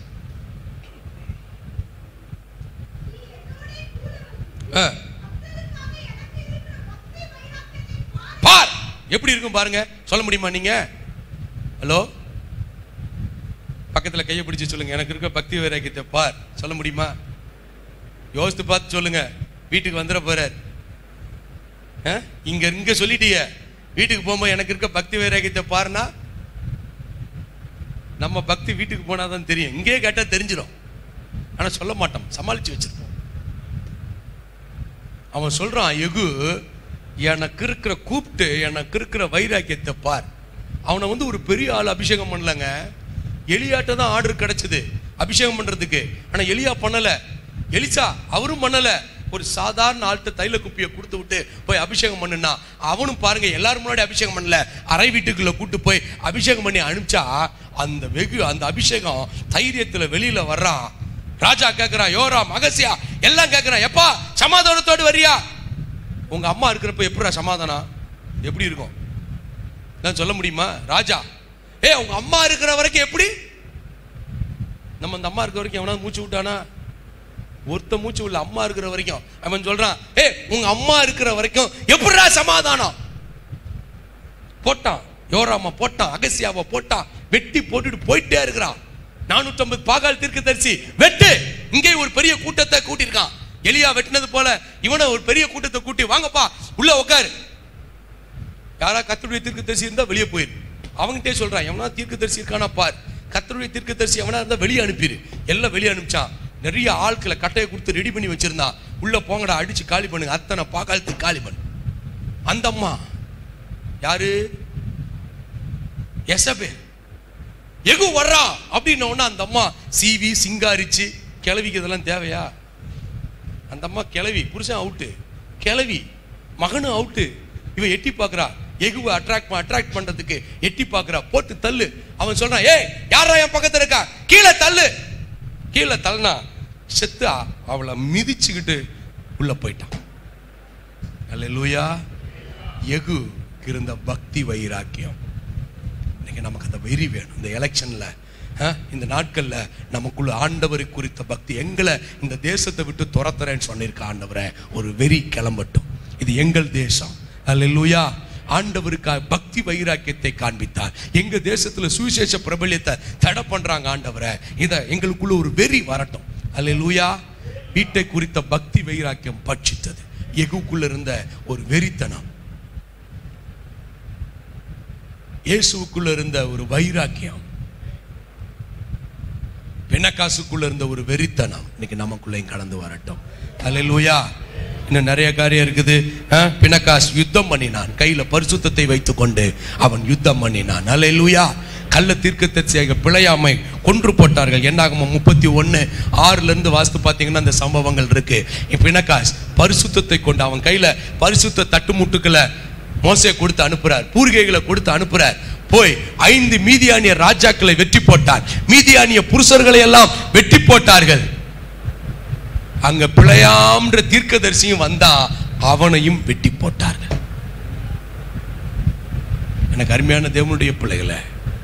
ஆ. பார் எப்படி இருக்கும் பாருங்க சொல்ல முடியுமா நீங்க ஹலோ பக்கத்துல கையை பிடிச்சு சொல்லுங்க எனக்கு இருக்க பக்தி வைராக்கியத்தை பார் சொல்ல முடியுமா யோசித்து பார்த்து சொல்லுங்க வீட்டுக்கு வந்துட போறார் ஆ? இங்க இங்க சொல்லிட்டீங்க வீட்டுக்கு போகும்போது எனக்கு இருக்க பக்தி வைராக்கியத்தை பாருனா நம்ம பக்தி வீட்டுக்கு போனாதான் தெரியும் இங்கேயே கேட்டா தெரிஞ்சிடும் ஆனா சொல்ல மாட்டோம் சமாளிச்சு வச்சிருப்போம் அவன் சொல்றான் எகு எனக்கு இருக்கிற கூப்பிட்டு எனக்கு இருக்கிற வைராக்கியத்தை பார் அவனை வந்து ஒரு பெரிய ஆள் அபிஷேகம் பண்ணலங்க எலியாட்ட தான் ஆர்டர் கிடைச்சது அபிஷேகம் பண்றதுக்கு ஆனா எலியா பண்ணல எலிசா அவரும் பண்ணல ஒரு சாதாரண ஆள்கிட்ட தைல குப்பியை கொடுத்து விட்டு போய் அபிஷேகம் பண்ணுனா அவனும் பாருங்க எல்லாரும் முன்னாடி அபிஷேகம் பண்ணல அறை வீட்டுக்குள்ள கூட்டு போய் அபிஷேகம் பண்ணி அனுப்பிச்சா அந்த வெகு அந்த அபிஷேகம் தைரியத்துல வெளியில வர்றான் ராஜா கேக்குறான் யோரா மகசியா எல்லாம் கேக்குறான் எப்பா சமாதானத்தோடு வரியா உங்க அம்மா இருக்கிறப்ப எப்படிடா சமாதானம் எப்படி இருக்கும் நான் சொல்ல முடியுமா ராஜா ஏ உங்க அம்மா இருக்கிற வரைக்கும் எப்படி நம்ம அந்த அம்மா இருக்கிற வரைக்கும் எவனாவது மூச்சு விட்டானா ஒருத்த மூச்சு உள்ள அம்மா இருக்கிற வரைக்கும் அவன் சொல்றான் ஏ உங்க அம்மா இருக்கிற வரைக்கும் எப்படிடா சமாதானம் போட்டான் யோராமா போட்டான் அகசியாவை போட்டான் வெட்டி போட்டுட்டு போயிட்டே இருக்கிறான் நானூற்றம்பது பாகால் தீர்க்கதரிசி வெட்டு இங்கே ஒரு பெரிய கூட்டத்தை கூட்டியிருக்கான் எலியா வெட்டினது போல இவனை ஒரு பெரிய கூட்டத்தை கூட்டி வாங்கப்பா உள்ள உட்காரு யாரா கத்தருடைய தீர்க்கதரிசி இருந்தா வெளியே போயிரு அவங்ககிட்டே சொல்றான் எவனா தீர்க்கதரிசி இருக்கானா பார் கத்தருடைய தீர்க்கதரிசி எவனா இருந்தா வெளியே அனுப்பிடு எல்லாம் வெளியே அனுப்பிச்சான் நிறைய ஆட்களை கட்டையை கொடுத்து ரெடி பண்ணி வச்சிருந்தான் உள்ள போங்கடா அடிச்சு காலி பண்ணுங்க அத்தனை பாக்காலத்துக்கு காலி பண்ணு அந்த அம்மா யாரு எசபே எகு வர்றா அப்படின்ன உடனே அந்த அம்மா சீவி சிங்காரிச்சு கிளவிக்கு இதெல்லாம் தேவையா அந்த அம்மா கிளவி புருஷன் அவுட்டு கிளவி மகனும் அவுட்டு இவ எட்டி பார்க்கறா எகுவை அட்ராக்ட் அட்ராக்ட் பண்றதுக்கு எட்டி பார்க்கறா போட்டு தள்ளு அவன் சொல்றான் ஏய் யாரா என் பக்கத்துல இருக்கா கீழே தள்ளு கீழே தள்ளினா செத்து அவளை மிதிச்சுக்கிட்டு உள்ள போயிட்டான் அல்லேலூயா எகு இருந்த பக்தி வைராக்கியம் இன்னைக்கு நமக்கு அந்த வெறி வேணும் இந்த எலெக்ஷன்ல இந்த நாட்கள்ல நமக்குள்ள ஆண்டவரை குறித்த பக்தி எங்களை இந்த தேசத்தை விட்டு துரத்துறேன்னு சொல்லியிருக்க ஆண்டவரே ஒரு வெறி கிளம்பட்டும் இது எங்கள் தேசம் அல்லேலூயா ஆண்டவருக்காக பக்தி வைராக்கியத்தை காண்பித்தார் எங்க தேசத்துல சுவிசேஷ பிரபல்யத்தை தடை பண்றாங்க ஆண்டவரை இத எங்களுக்குள்ள ஒரு வெறி வரட்டும் அல்லேலூயா வீட்டை குறித்த பக்தி வைராக்கியம் பட்சித்தது எகுக்குள்ள இருந்த ஒரு வெறித்தனம் இயேசுவுக்குள்ள இருந்த ஒரு வைராக்கியம் பெனக்காசுக்குள்ள இருந்த ஒரு வெறித்தனம் இன்னைக்கு நமக்குள்ளேயும் கடந்து வரட்டும் அல்லேலூயா இன்னும் நிறைய காரியம் இருக்குது ஆ, பினக்காஸ் யுத்தம் பண்ணினான் கையில பரிசுத்தத்தை வைத்துக்கொண்டு அவன் யுத்தம் பண்ணினான் அல்லேலூயா கள்ள தீர்க்கதரிசியாக பிழையாமை கொன்று போட்டார்கள் என்னாகமோ முப்பத்தி ஒன்று ஆறுல இருந்து வாஸ்து பார்த்தீங்கன்னா அந்த சம்பவங்கள் இருக்கு பினக்காஸ் பரிசுத்தத்தை கொண்டு அவன் கையில பரிசுத்த தட்டுமுட்டுக்களை மோசையை கொடுத்து அனுப்புறார் பூர்கைகளை கொடுத்து அனுப்புறார் போய் ஐந்து மீதியானிய ராஜாக்களை வெற்றி போட்டார் மீதியானிய புருஷர்களை எல்லாம் வெற்றி போட்டார்கள் அங்க பிழையாம்ன்ற தீர்க்கதரிசியும் வந்தா அவனையும் வெட்டி போட்டார்கள் எனக்கு அருமையான தேவனுடைய பிள்ளைகளை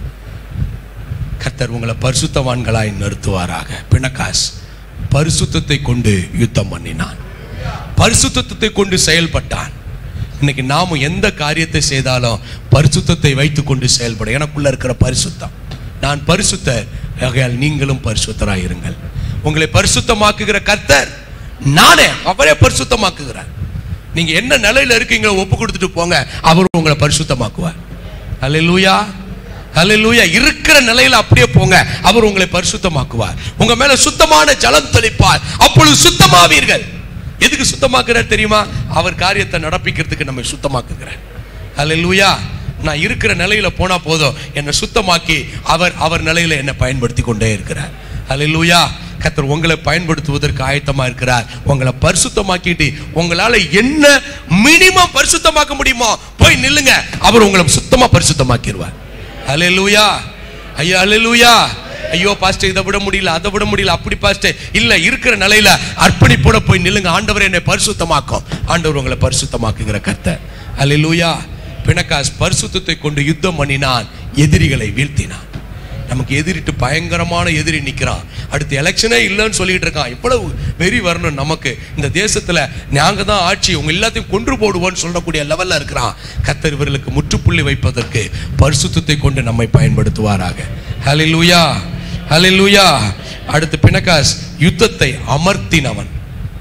கர்த்தர் உங்களை பரிசுத்தவான்களாய் நிறுத்துவாராக பிணக்காஸ் பரிசுத்தத்தை கொண்டு யுத்தம் பண்ணினான் பரிசுத்தத்தை கொண்டு செயல்பட்டான் இன்னைக்கு நாம எந்த காரியத்தை செய்தாலும் பரிசுத்தத்தை வைத்துக் கொண்டு செயல்படும் எனக்குள்ள இருக்கிற பரிசுத்தம் நான் பரிசுத்தர் ஆகையால் நீங்களும் பரிசுத்தராய் இருங்கள் உங்களை பரிசுத்தமாக்குகிற கர்த்தர் நானே அவரே பரிசுத்தமாக்குகிறார் நீங்க என்ன நிலையில இருக்கீங்களோ ஒப்பு கொடுத்துட்டு போங்க அவர் உங்களை பரிசுத்தமாக்குவார் அல்லேலூயா அல்லேலூயா இருக்கிற நிலையில அப்படியே போங்க அவர் உங்களை பரிசுத்தமாக்குவார் உங்க மேல சுத்தமான ஜலம் தெளிப்பார் அப்பொழுது சுத்தமாவீர்கள் எதுக்கு சுத்தமாக்குறார் தெரியுமா அவர் காரியத்தை நடப்பிக்கிறதுக்கு நம்மை சுத்தமாக்குகிறார் அல்லேலூயா நான் இருக்கிற நிலையில போனா போதும் என்னை சுத்தமாக்கி அவர் அவர் நிலையில என்னை பயன்படுத்தி கொண்டே இருக்கிறார் அல்லேலூயா கர்த்தர் உங்களை பயன்படுத்துவதற்கு ஆயத்தமா இருக்கிறார் உங்களை பரிசுத்தமாக்கிட்டு உங்களால என்ன மினிமம் பரிசுத்தமாக்க முடியுமோ போய் நில்லுங்க அவர் உங்களை சுத்தமா பரிசுத்தமாக்கிடுவார் அல்லேலூயா ஐயா அல்லேலூயா ஐயோ பாஸ்டர் இதை விட முடியல அதை விட முடியல அப்படி பாஸ்டர் இல்ல இருக்கிற நிலையில அர்ப்பணிப்போட போய் நில்லுங்க ஆண்டவர் என்னை பரிசுத்தமாக்கும் ஆண்டவர் உங்களை பரிசுத்தமாக்குகிற கர்த்தர் அல்லேலூயா பிணக்காஸ் பரிசுத்தத்தை கொண்டு யுத்தம் பண்ணினான் எதிரிகளை வீழ்த்தினான் நமக்கு எதிரிட்டு பயங்கரமான எதிரி நிக்கிறான் அடுத்து எலெக்ஷனே இல்லைன்னு சொல்லிட்டு இருக்கான் இவ்வளவு வெறி வரணும் நமக்கு இந்த தேசத்துல நாங்க தான் ஆட்சி உங்க எல்லாத்தையும் கொன்று போடுவோம்னு சொல்லக்கூடிய லெவல்ல இருக்கிறான் கத்தர் இவர்களுக்கு முற்றுப்புள்ளி வைப்பதற்கு பரிசுத்தத்தை கொண்டு நம்மை பயன்படுத்துவாராக ஹalleluya ஹalleluya அடுத்து பிணக்காஸ் யுத்தத்தை அமர்த்தினவன்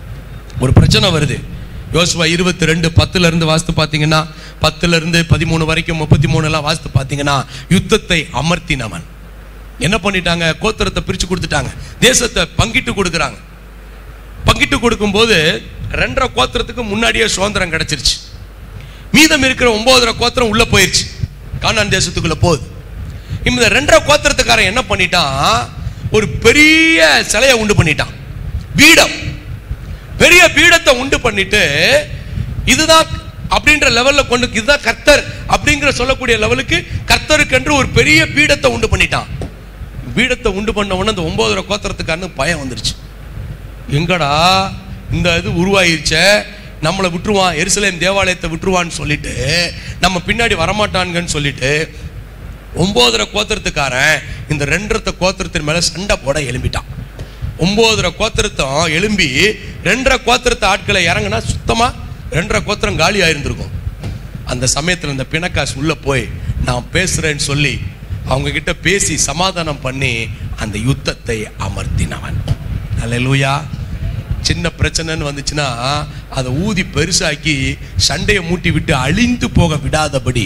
ஒரு பிரச்சனை வருது யோசுவா இருபத்தி ரெண்டு பத்துல இருந்து வாஸ்து பார்த்தீங்கன்னா பத்துல இருந்து பதிமூணு வரைக்கும் முப்பத்தி மூணு எல்லாம் வாஸ்து பார்த்தீங்கன்னா யுத்தத்தை அமர்த்தினவன் என்ன பண்ணிட்டாங்க கோத்திரத்தை பிரிச்சு கொடுத்துட்டாங்க தேசத்தை பங்கிட்டு கொடுக்குறாங்க பங்கிட்டு கொடுக்கும்போது ரெண்டரை கோத்திரத்துக்கு முன்னாடியே சுதந்திரம் கிடைச்சிருச்சு மீதம் இருக்கிற ஒன்பதரை கோத்திரம் உள்ள போயிருச்சு கானான் தேசத்துக்குள்ள போகுது இந்த ரெண்டரை கோத்திரத்துக்காரன் என்ன பண்ணிட்டான் ஒரு பெரிய சிலையை உண்டு பண்ணிட்டான் பீடம் பெரிய பீடத்தை உண்டு பண்ணிட்டு இதுதான் அப்படின்ற லெவல்ல கொண்டு இதுதான் கர்த்தர் அப்படிங்கிற சொல்லக்கூடிய லெவலுக்கு கர்த்தருக்கு என்று ஒரு பெரிய பீடத்தை உண்டு பண்ணிட்டான் பீடத்தை உண்டு பண்ண உடனே அந்த ஒன்பதரை கோத்திரத்துக்காரனு பயம் வந்துருச்சு எங்கடா இந்த இது உருவாயிருச்சே நம்மளை விட்டுருவான் எருசலேம் தேவாலயத்தை விட்டுருவான்னு சொல்லிட்டு நம்ம பின்னாடி வரமாட்டானுங்கன்னு சொல்லிட்டு ஒன்பதரை கோத்திரத்துக்காரன் இந்த ரெண்டரை கோத்திரத்தின் மேல சண்டை போட எழும்பிட்டான் ஒன்பதரை கோத்திரத்தம் எழும்பி ரெண்டரை கோத்திரத்தை ஆட்களை இறங்குனா சுத்தமா ரெண்டரை கோத்திரம் காலி ஆயிருந்திருக்கும் அந்த சமயத்துல இந்த பிணக்காசு உள்ள போய் நான் பேசுறேன்னு சொல்லி அவங்க கிட்ட பேசி சமாதானம் பண்ணி அந்த யுத்தத்தை அமர்த்தினவன் அல்லேலூயா சின்ன பிரச்சனைன்னு வந்துச்சுன்னா அதை ஊதி பெருசாக்கி சண்டையை மூட்டி விட்டு அழிந்து போக விடாதபடி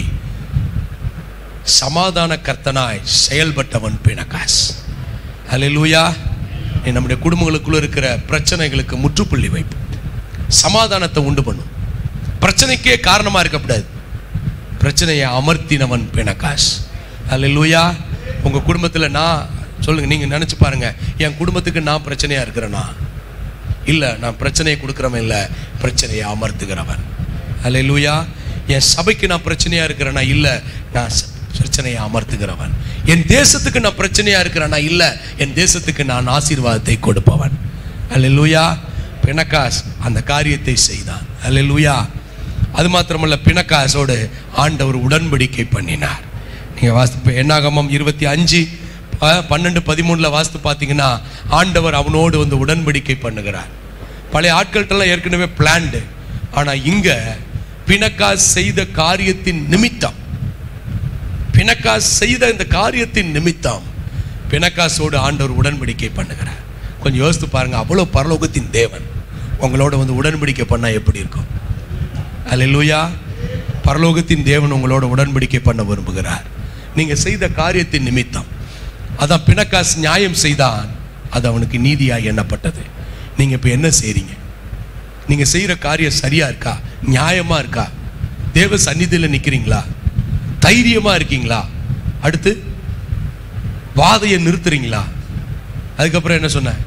சமாதான கர்த்தனாய் செயல்பட்டவன் பிணக்காஸ் அல்லேலூயா நீ நம்முடைய குடும்பங்களுக்குள்ள இருக்கிற பிரச்சனைகளுக்கு முற்றுப்புள்ளி வைப்பு சமாதானத்தை உண்டு பண்ணும் பிரச்சனைக்கே காரணமா இருக்கக்கூடாது பிரச்சனையை அமர்த்தினவன் பிணக்காஸ் அல்லேலூயா உங்க குடும்பத்துல நான் சொல்லுங்க நீங்க நினைச்சு பாருங்க என் குடும்பத்துக்கு நான் பிரச்சனையா இருக்கிறேனா இல்ல நான் பிரச்சனையை கொடுக்கிறவன் இல்ல பிரச்சனையை அமர்த்துகிறவன் அல்லேலூயா என் சபைக்கு நான் பிரச்சனையா இருக்கிறேனா இல்ல நான் ச- பிரச்சனையை அமர்த்துகிறவன் என் தேசத்துக்கு நான் பிரச்சனையா இருக்கிறேனா இல்ல என் தேசத்துக்கு நான் ஆசீர்வாதத்தை கொடுப்பவன் அல்லேலூயா பிணக்காஸ் அந்த காரியத்தை செய்தான் அல்லேலூயா அது மாத்திரமல்ல பிணக்காசோடு ஆண்டவர் உடன்படிக்கை பண்ணினார் நீங்க வாஸ்து என்னாகமம் இருபத்தி அஞ்சு ப- பன்னெண்டு பதிமூணுல வாஸ்து பார்த்தீங்கன்னா ஆண்டவர் அவனோடு வந்து உடன்படிக்கை பண்ணுகிறார் பழைய ஆட்கள்கிட்டலாம் ஏற்கனவே பிளான்டு ஆனா இங்க பிணக்காஸ் செய்த காரியத்தின் நிமித்தம் பிணக்காஸ் செய்த இந்த காரியத்தின் நிமித்தம் பிணக்காசோடு ஆண்டவர் உடன்படிக்கை பண்ணுகிறார் கொஞ்சம் யோசித்து பாருங்க அவ்வளவு பரலோகத்தின் தேவன் உங்களோட வந்து உடன்படிக்கை பண்ணா எப்படி இருக்கும் அல்லேலூயா பரலோகத்தின் தேவன் உங்களோட உடன்படிக்கை பண்ண விரும்புகிறார் நீங்க செய்த காரியத்தின் நிமித்தம் அதான் பிணக்காஸ் நியாயம் செய்தான் அது அவனுக்கு நீதியாய் எண்ணப்பட்டது நீங்க இப்ப என்ன செய்றீங்க நீங்க செய்யற காரியம் சரியா இருக்கா நியாயமா இருக்கா தேவ சந்நிதியில நிக்கிறீங்களா தைரியமா இருக்கீங்களா அடுத்து வாதையை நிறுத்துறீங்களா அதுக்கப்புறம் என்ன சொன்ன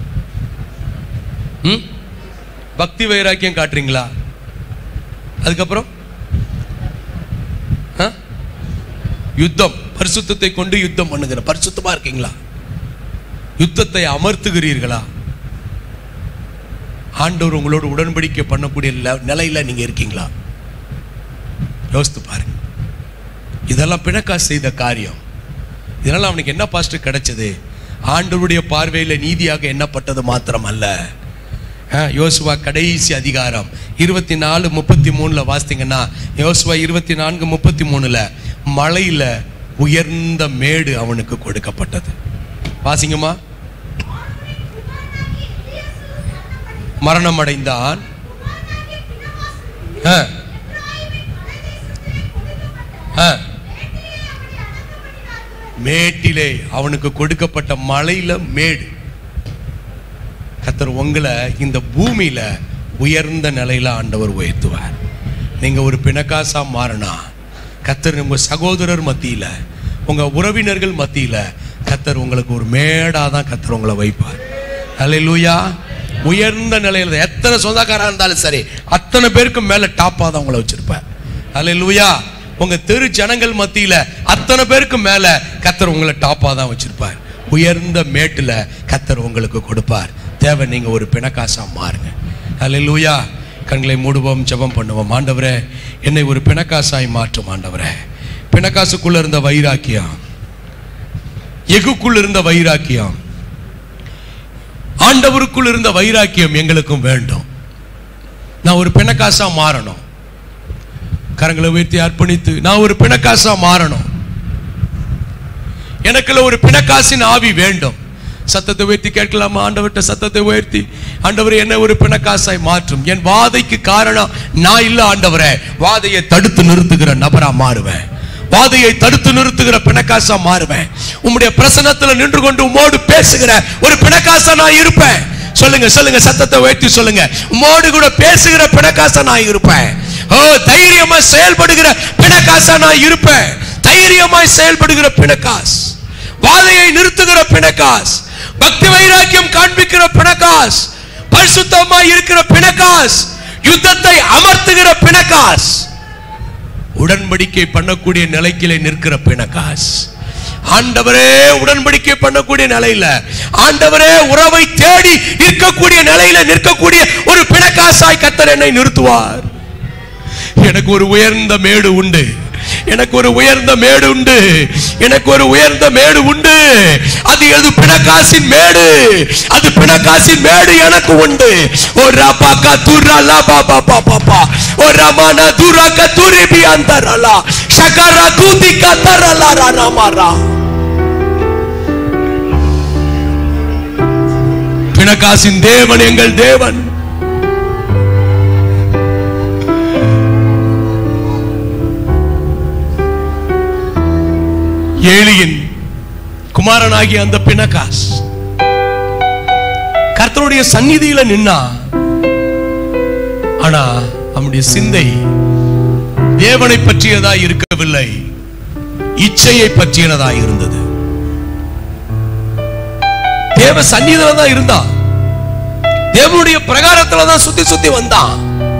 ம்? பக்தி வைராக்கியம் காட்டுறீங்களா அதுக்கப்புறம் ஆ? யுத்தம் பரிசுத்தத்தை கொண்டு யுத்தம் பண்ணுகிற பரிசுத்தமா இருக்கீங்களா யுத்தத்தை அமர்த்துகிறீர்களா ஆண்டவர் உங்களோட உடன்படிக்கை பண்ணக்கூடிய ல- நிலையில நீங்க இருக்கீங்களா யோசித்து பாருங்க இதெல்லாம் பிணக்கா செய்த காரியம் இதனால அவனுக்கு என்ன பாஸ்டர் கிடைச்சது ஆண்டவருடைய பார்வையில நீதியாக எண்ணப்பட்டது மாத்திரம் அல்ல யோசுவா கடைசி அதிகாரம் இருபத்தி நாலு முப்பத்தி மூணுல வாசித்தீங்கன்னா யோசுவா இருபத்தி நான்கு முப்பத்தி மூணுல மலையில உயர்ந்த மேடு அவனுக்கு கொடுக்கப்பட்டது வாசிங்கம்மா மரணம் அடைந்தான் ஆ. ஆ. மேட்டிலே அவனுக்கு கொடுக்கப்பட்ட மலையில மேடு கத்தர் உங்களை இந்த பூமியில உயர்ந்த நிலையில ஆண்டவர் உயர்த்துவார் நீங்க ஒரு பிணக்காசா மாறினா கத்தர் உங்க சகோதரர் மத்தியில உங்க உறவினர்கள் மத்தியில கத்தர் உங்களுக்கு ஒரு மேடா தான் கத்தர் உங்களை வைப்பார் அல்லேலூயா உயர்ந்த நிலையில எத்தனை சொந்தக்காரா இருந்தாலும் சரி அத்தனை பேருக்கு மேல டாப்பா தான் உங்களை வச்சிருப்பார் அல்லேலூயா உங்க தெரு ஜனங்கள் மத்தியில அத்தனை பேருக்கு மேல கத்தர் உங்களை டாப்பா தான் வச்சிருப்பார் உயர்ந்த மேட்டுல கத்தர் உங்களுக்கு கொடுப்பார் தேவை நீங்க ஒரு பிணக்காசா மாறுங்க அல்லேலூயா கண்களை மூடுவோம் ஜெபம் பண்ணுவோம் ஆண்டவரே என்னை ஒரு பிணக்காசாய் மாற்றும் ஆண்டவரே பிணக்காசுக்குள்ள இருந்த வைராக்கியம் எகுக்குள் இருந்த வைராக்கியம் ஆண்டவருக்குள் இருந்த வைராக்கியம் எங்களுக்கும் வேண்டும் நான் ஒரு பிணக்காசா மாறணும் கரங்களை உயர்த்தி அர்ப்பணித்து நான் ஒரு பிணக்காசா மாறணும் எனக்குள்ள ஒரு பிணக்காசின் ஆவி வேண்டும் சத்தத்தை உயர்த்தி கேட்கலாமா ஆண்டவர்கிட்ட சத்தத்தை உயர்த்தி ஆண்டவரே என்ன ஒரு பிணக்காசாய் மாற்றும் என் வாதைக்கு காரணம் நான் இல்ல ஆண்டவரே வாதையை தடுத்து நிறுத்துகிற நபரா மாறுவேன் வாதையை தடுத்து நிறுத்துகிற பிணக்காசா மாறுவேன் உம்முடைய பிரசனத்துல நின்று கொண்டு உம்மோடு பேசுகிற ஒரு பிணக்காசா நான் இருப்பேன் சொல்லுங்க சொல்லுங்க சத்தத்தை உயர்த்தி சொல்லுங்க உம்மோடு கூட பேசுகிற பிணக்காசா நான் இருப்பேன் ஓ தைரியமா செயல்படுகிற பிணக்காசா நான் இருப்பேன் தைரியமாய் செயல்படுகிற பிணக்காஸ் வாதையை நிறுத்துகிற பிணக்காஸ் பக்தி வைராக்கியம் காண்பிக்கிற பிணக்காஸ் பரிசுத்தமாய் இருக்கிற பிணக்காஸ் யுத்தத்தை அமர்த்துகிற பிணக்காஸ் உடன்படிக்கை பண்ணக்கூடிய நிலைக்கிலே நிற்கிற பிணக்காஸ் ஆண்டவரே உடன்படிக்கை பண்ணக்கூடிய நிலையில ஆண்டவரே உறவை தேடி நிற்கக்கூடிய நிலையில நிற்கக்கூடிய ஒரு பிணக்காசாய் கத்தர் என்னை நிறுத்துவார் எனக்கு ஒரு உயர்ந்த மேடு உண்டு எனக்கு ஒரு உயர்ந்த மேடு உண்டு எனக்கு ஒரு உயர்ந்த மேடு உண்டு அது எது பிணக்காசின் மேடு அது பிணக்காசின் மேடு எனக்கு உண்டு ஓ ரபா கதுரா லபா பாபா பாபா ஓ ரமானா துரா கதுரி பி அந்தரலா ஷகரா தூதி கதரலா ராமாரா பிணக்காசின் தேவன் எங்கள் தேவன் ஏலியின் குமாரனாகிய அந்த பிணக்காஸ் கர்த்தருடைய சந்நிதியில நின்னா ஆனா அவனுடைய சிந்தை தேவனை பற்றியதா இருக்கவில்லை இச்சையை பற்றியனதா இருந்தது தேவ சந்நிதியில தான் இருந்தான் தேவனுடைய பிரகாரத்துல தான் சுத்தி சுத்தி வந்தான்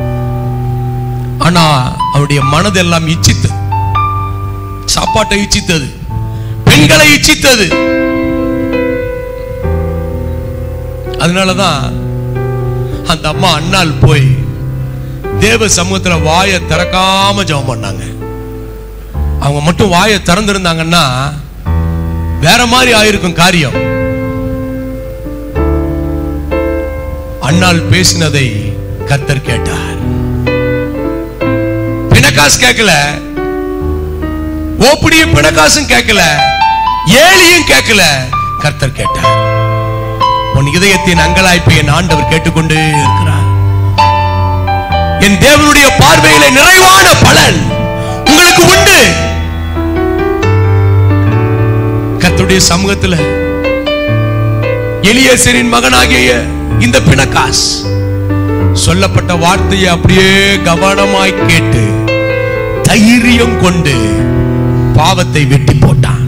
ஆனா அவனுடைய மனதெல்லாம் இச்சித்தது சாப்பாட்டை இச்சித்தது பெண்களை இச்சித்தது அதனாலதான் அந்த அம்மா அண்ணால் போய் தேவ சமூகத்துல வாயை திறக்காம ஜெபம் பண்ணாங்க அவங்க மட்டும் வாயை திறந்திருந்தாங்கன்னா வேற மாதிரி ஆயிருக்கும் காரியம் அண்ணால் பேசினதை கர்த்தர் கேட்டார் பிணக்காஸ் கேட்கல ஓப்படியும் பிணக்காசும் கேட்கல ஏலியும் கேட்கல கர்த்தர் கேட்டார் உன் இதயத்தின் அங்கலாய்ப்பை என் ஆண்டவர் கேட்டுக்கொண்டே இருக்கிறார் என் தேவனுடைய பார்வையில நிறைவான பலன் உங்களுக்கு உண்டு கர்த்தருடைய சமூகத்துல எலியேசரின் மகனாகிய இந்த பிணக்காஸ் சொல்லப்பட்ட வார்த்தையை அப்படியே கவனமாய் கேட்டு தைரியம் கொண்டு பாவத்தை வெட்டி போட்டான்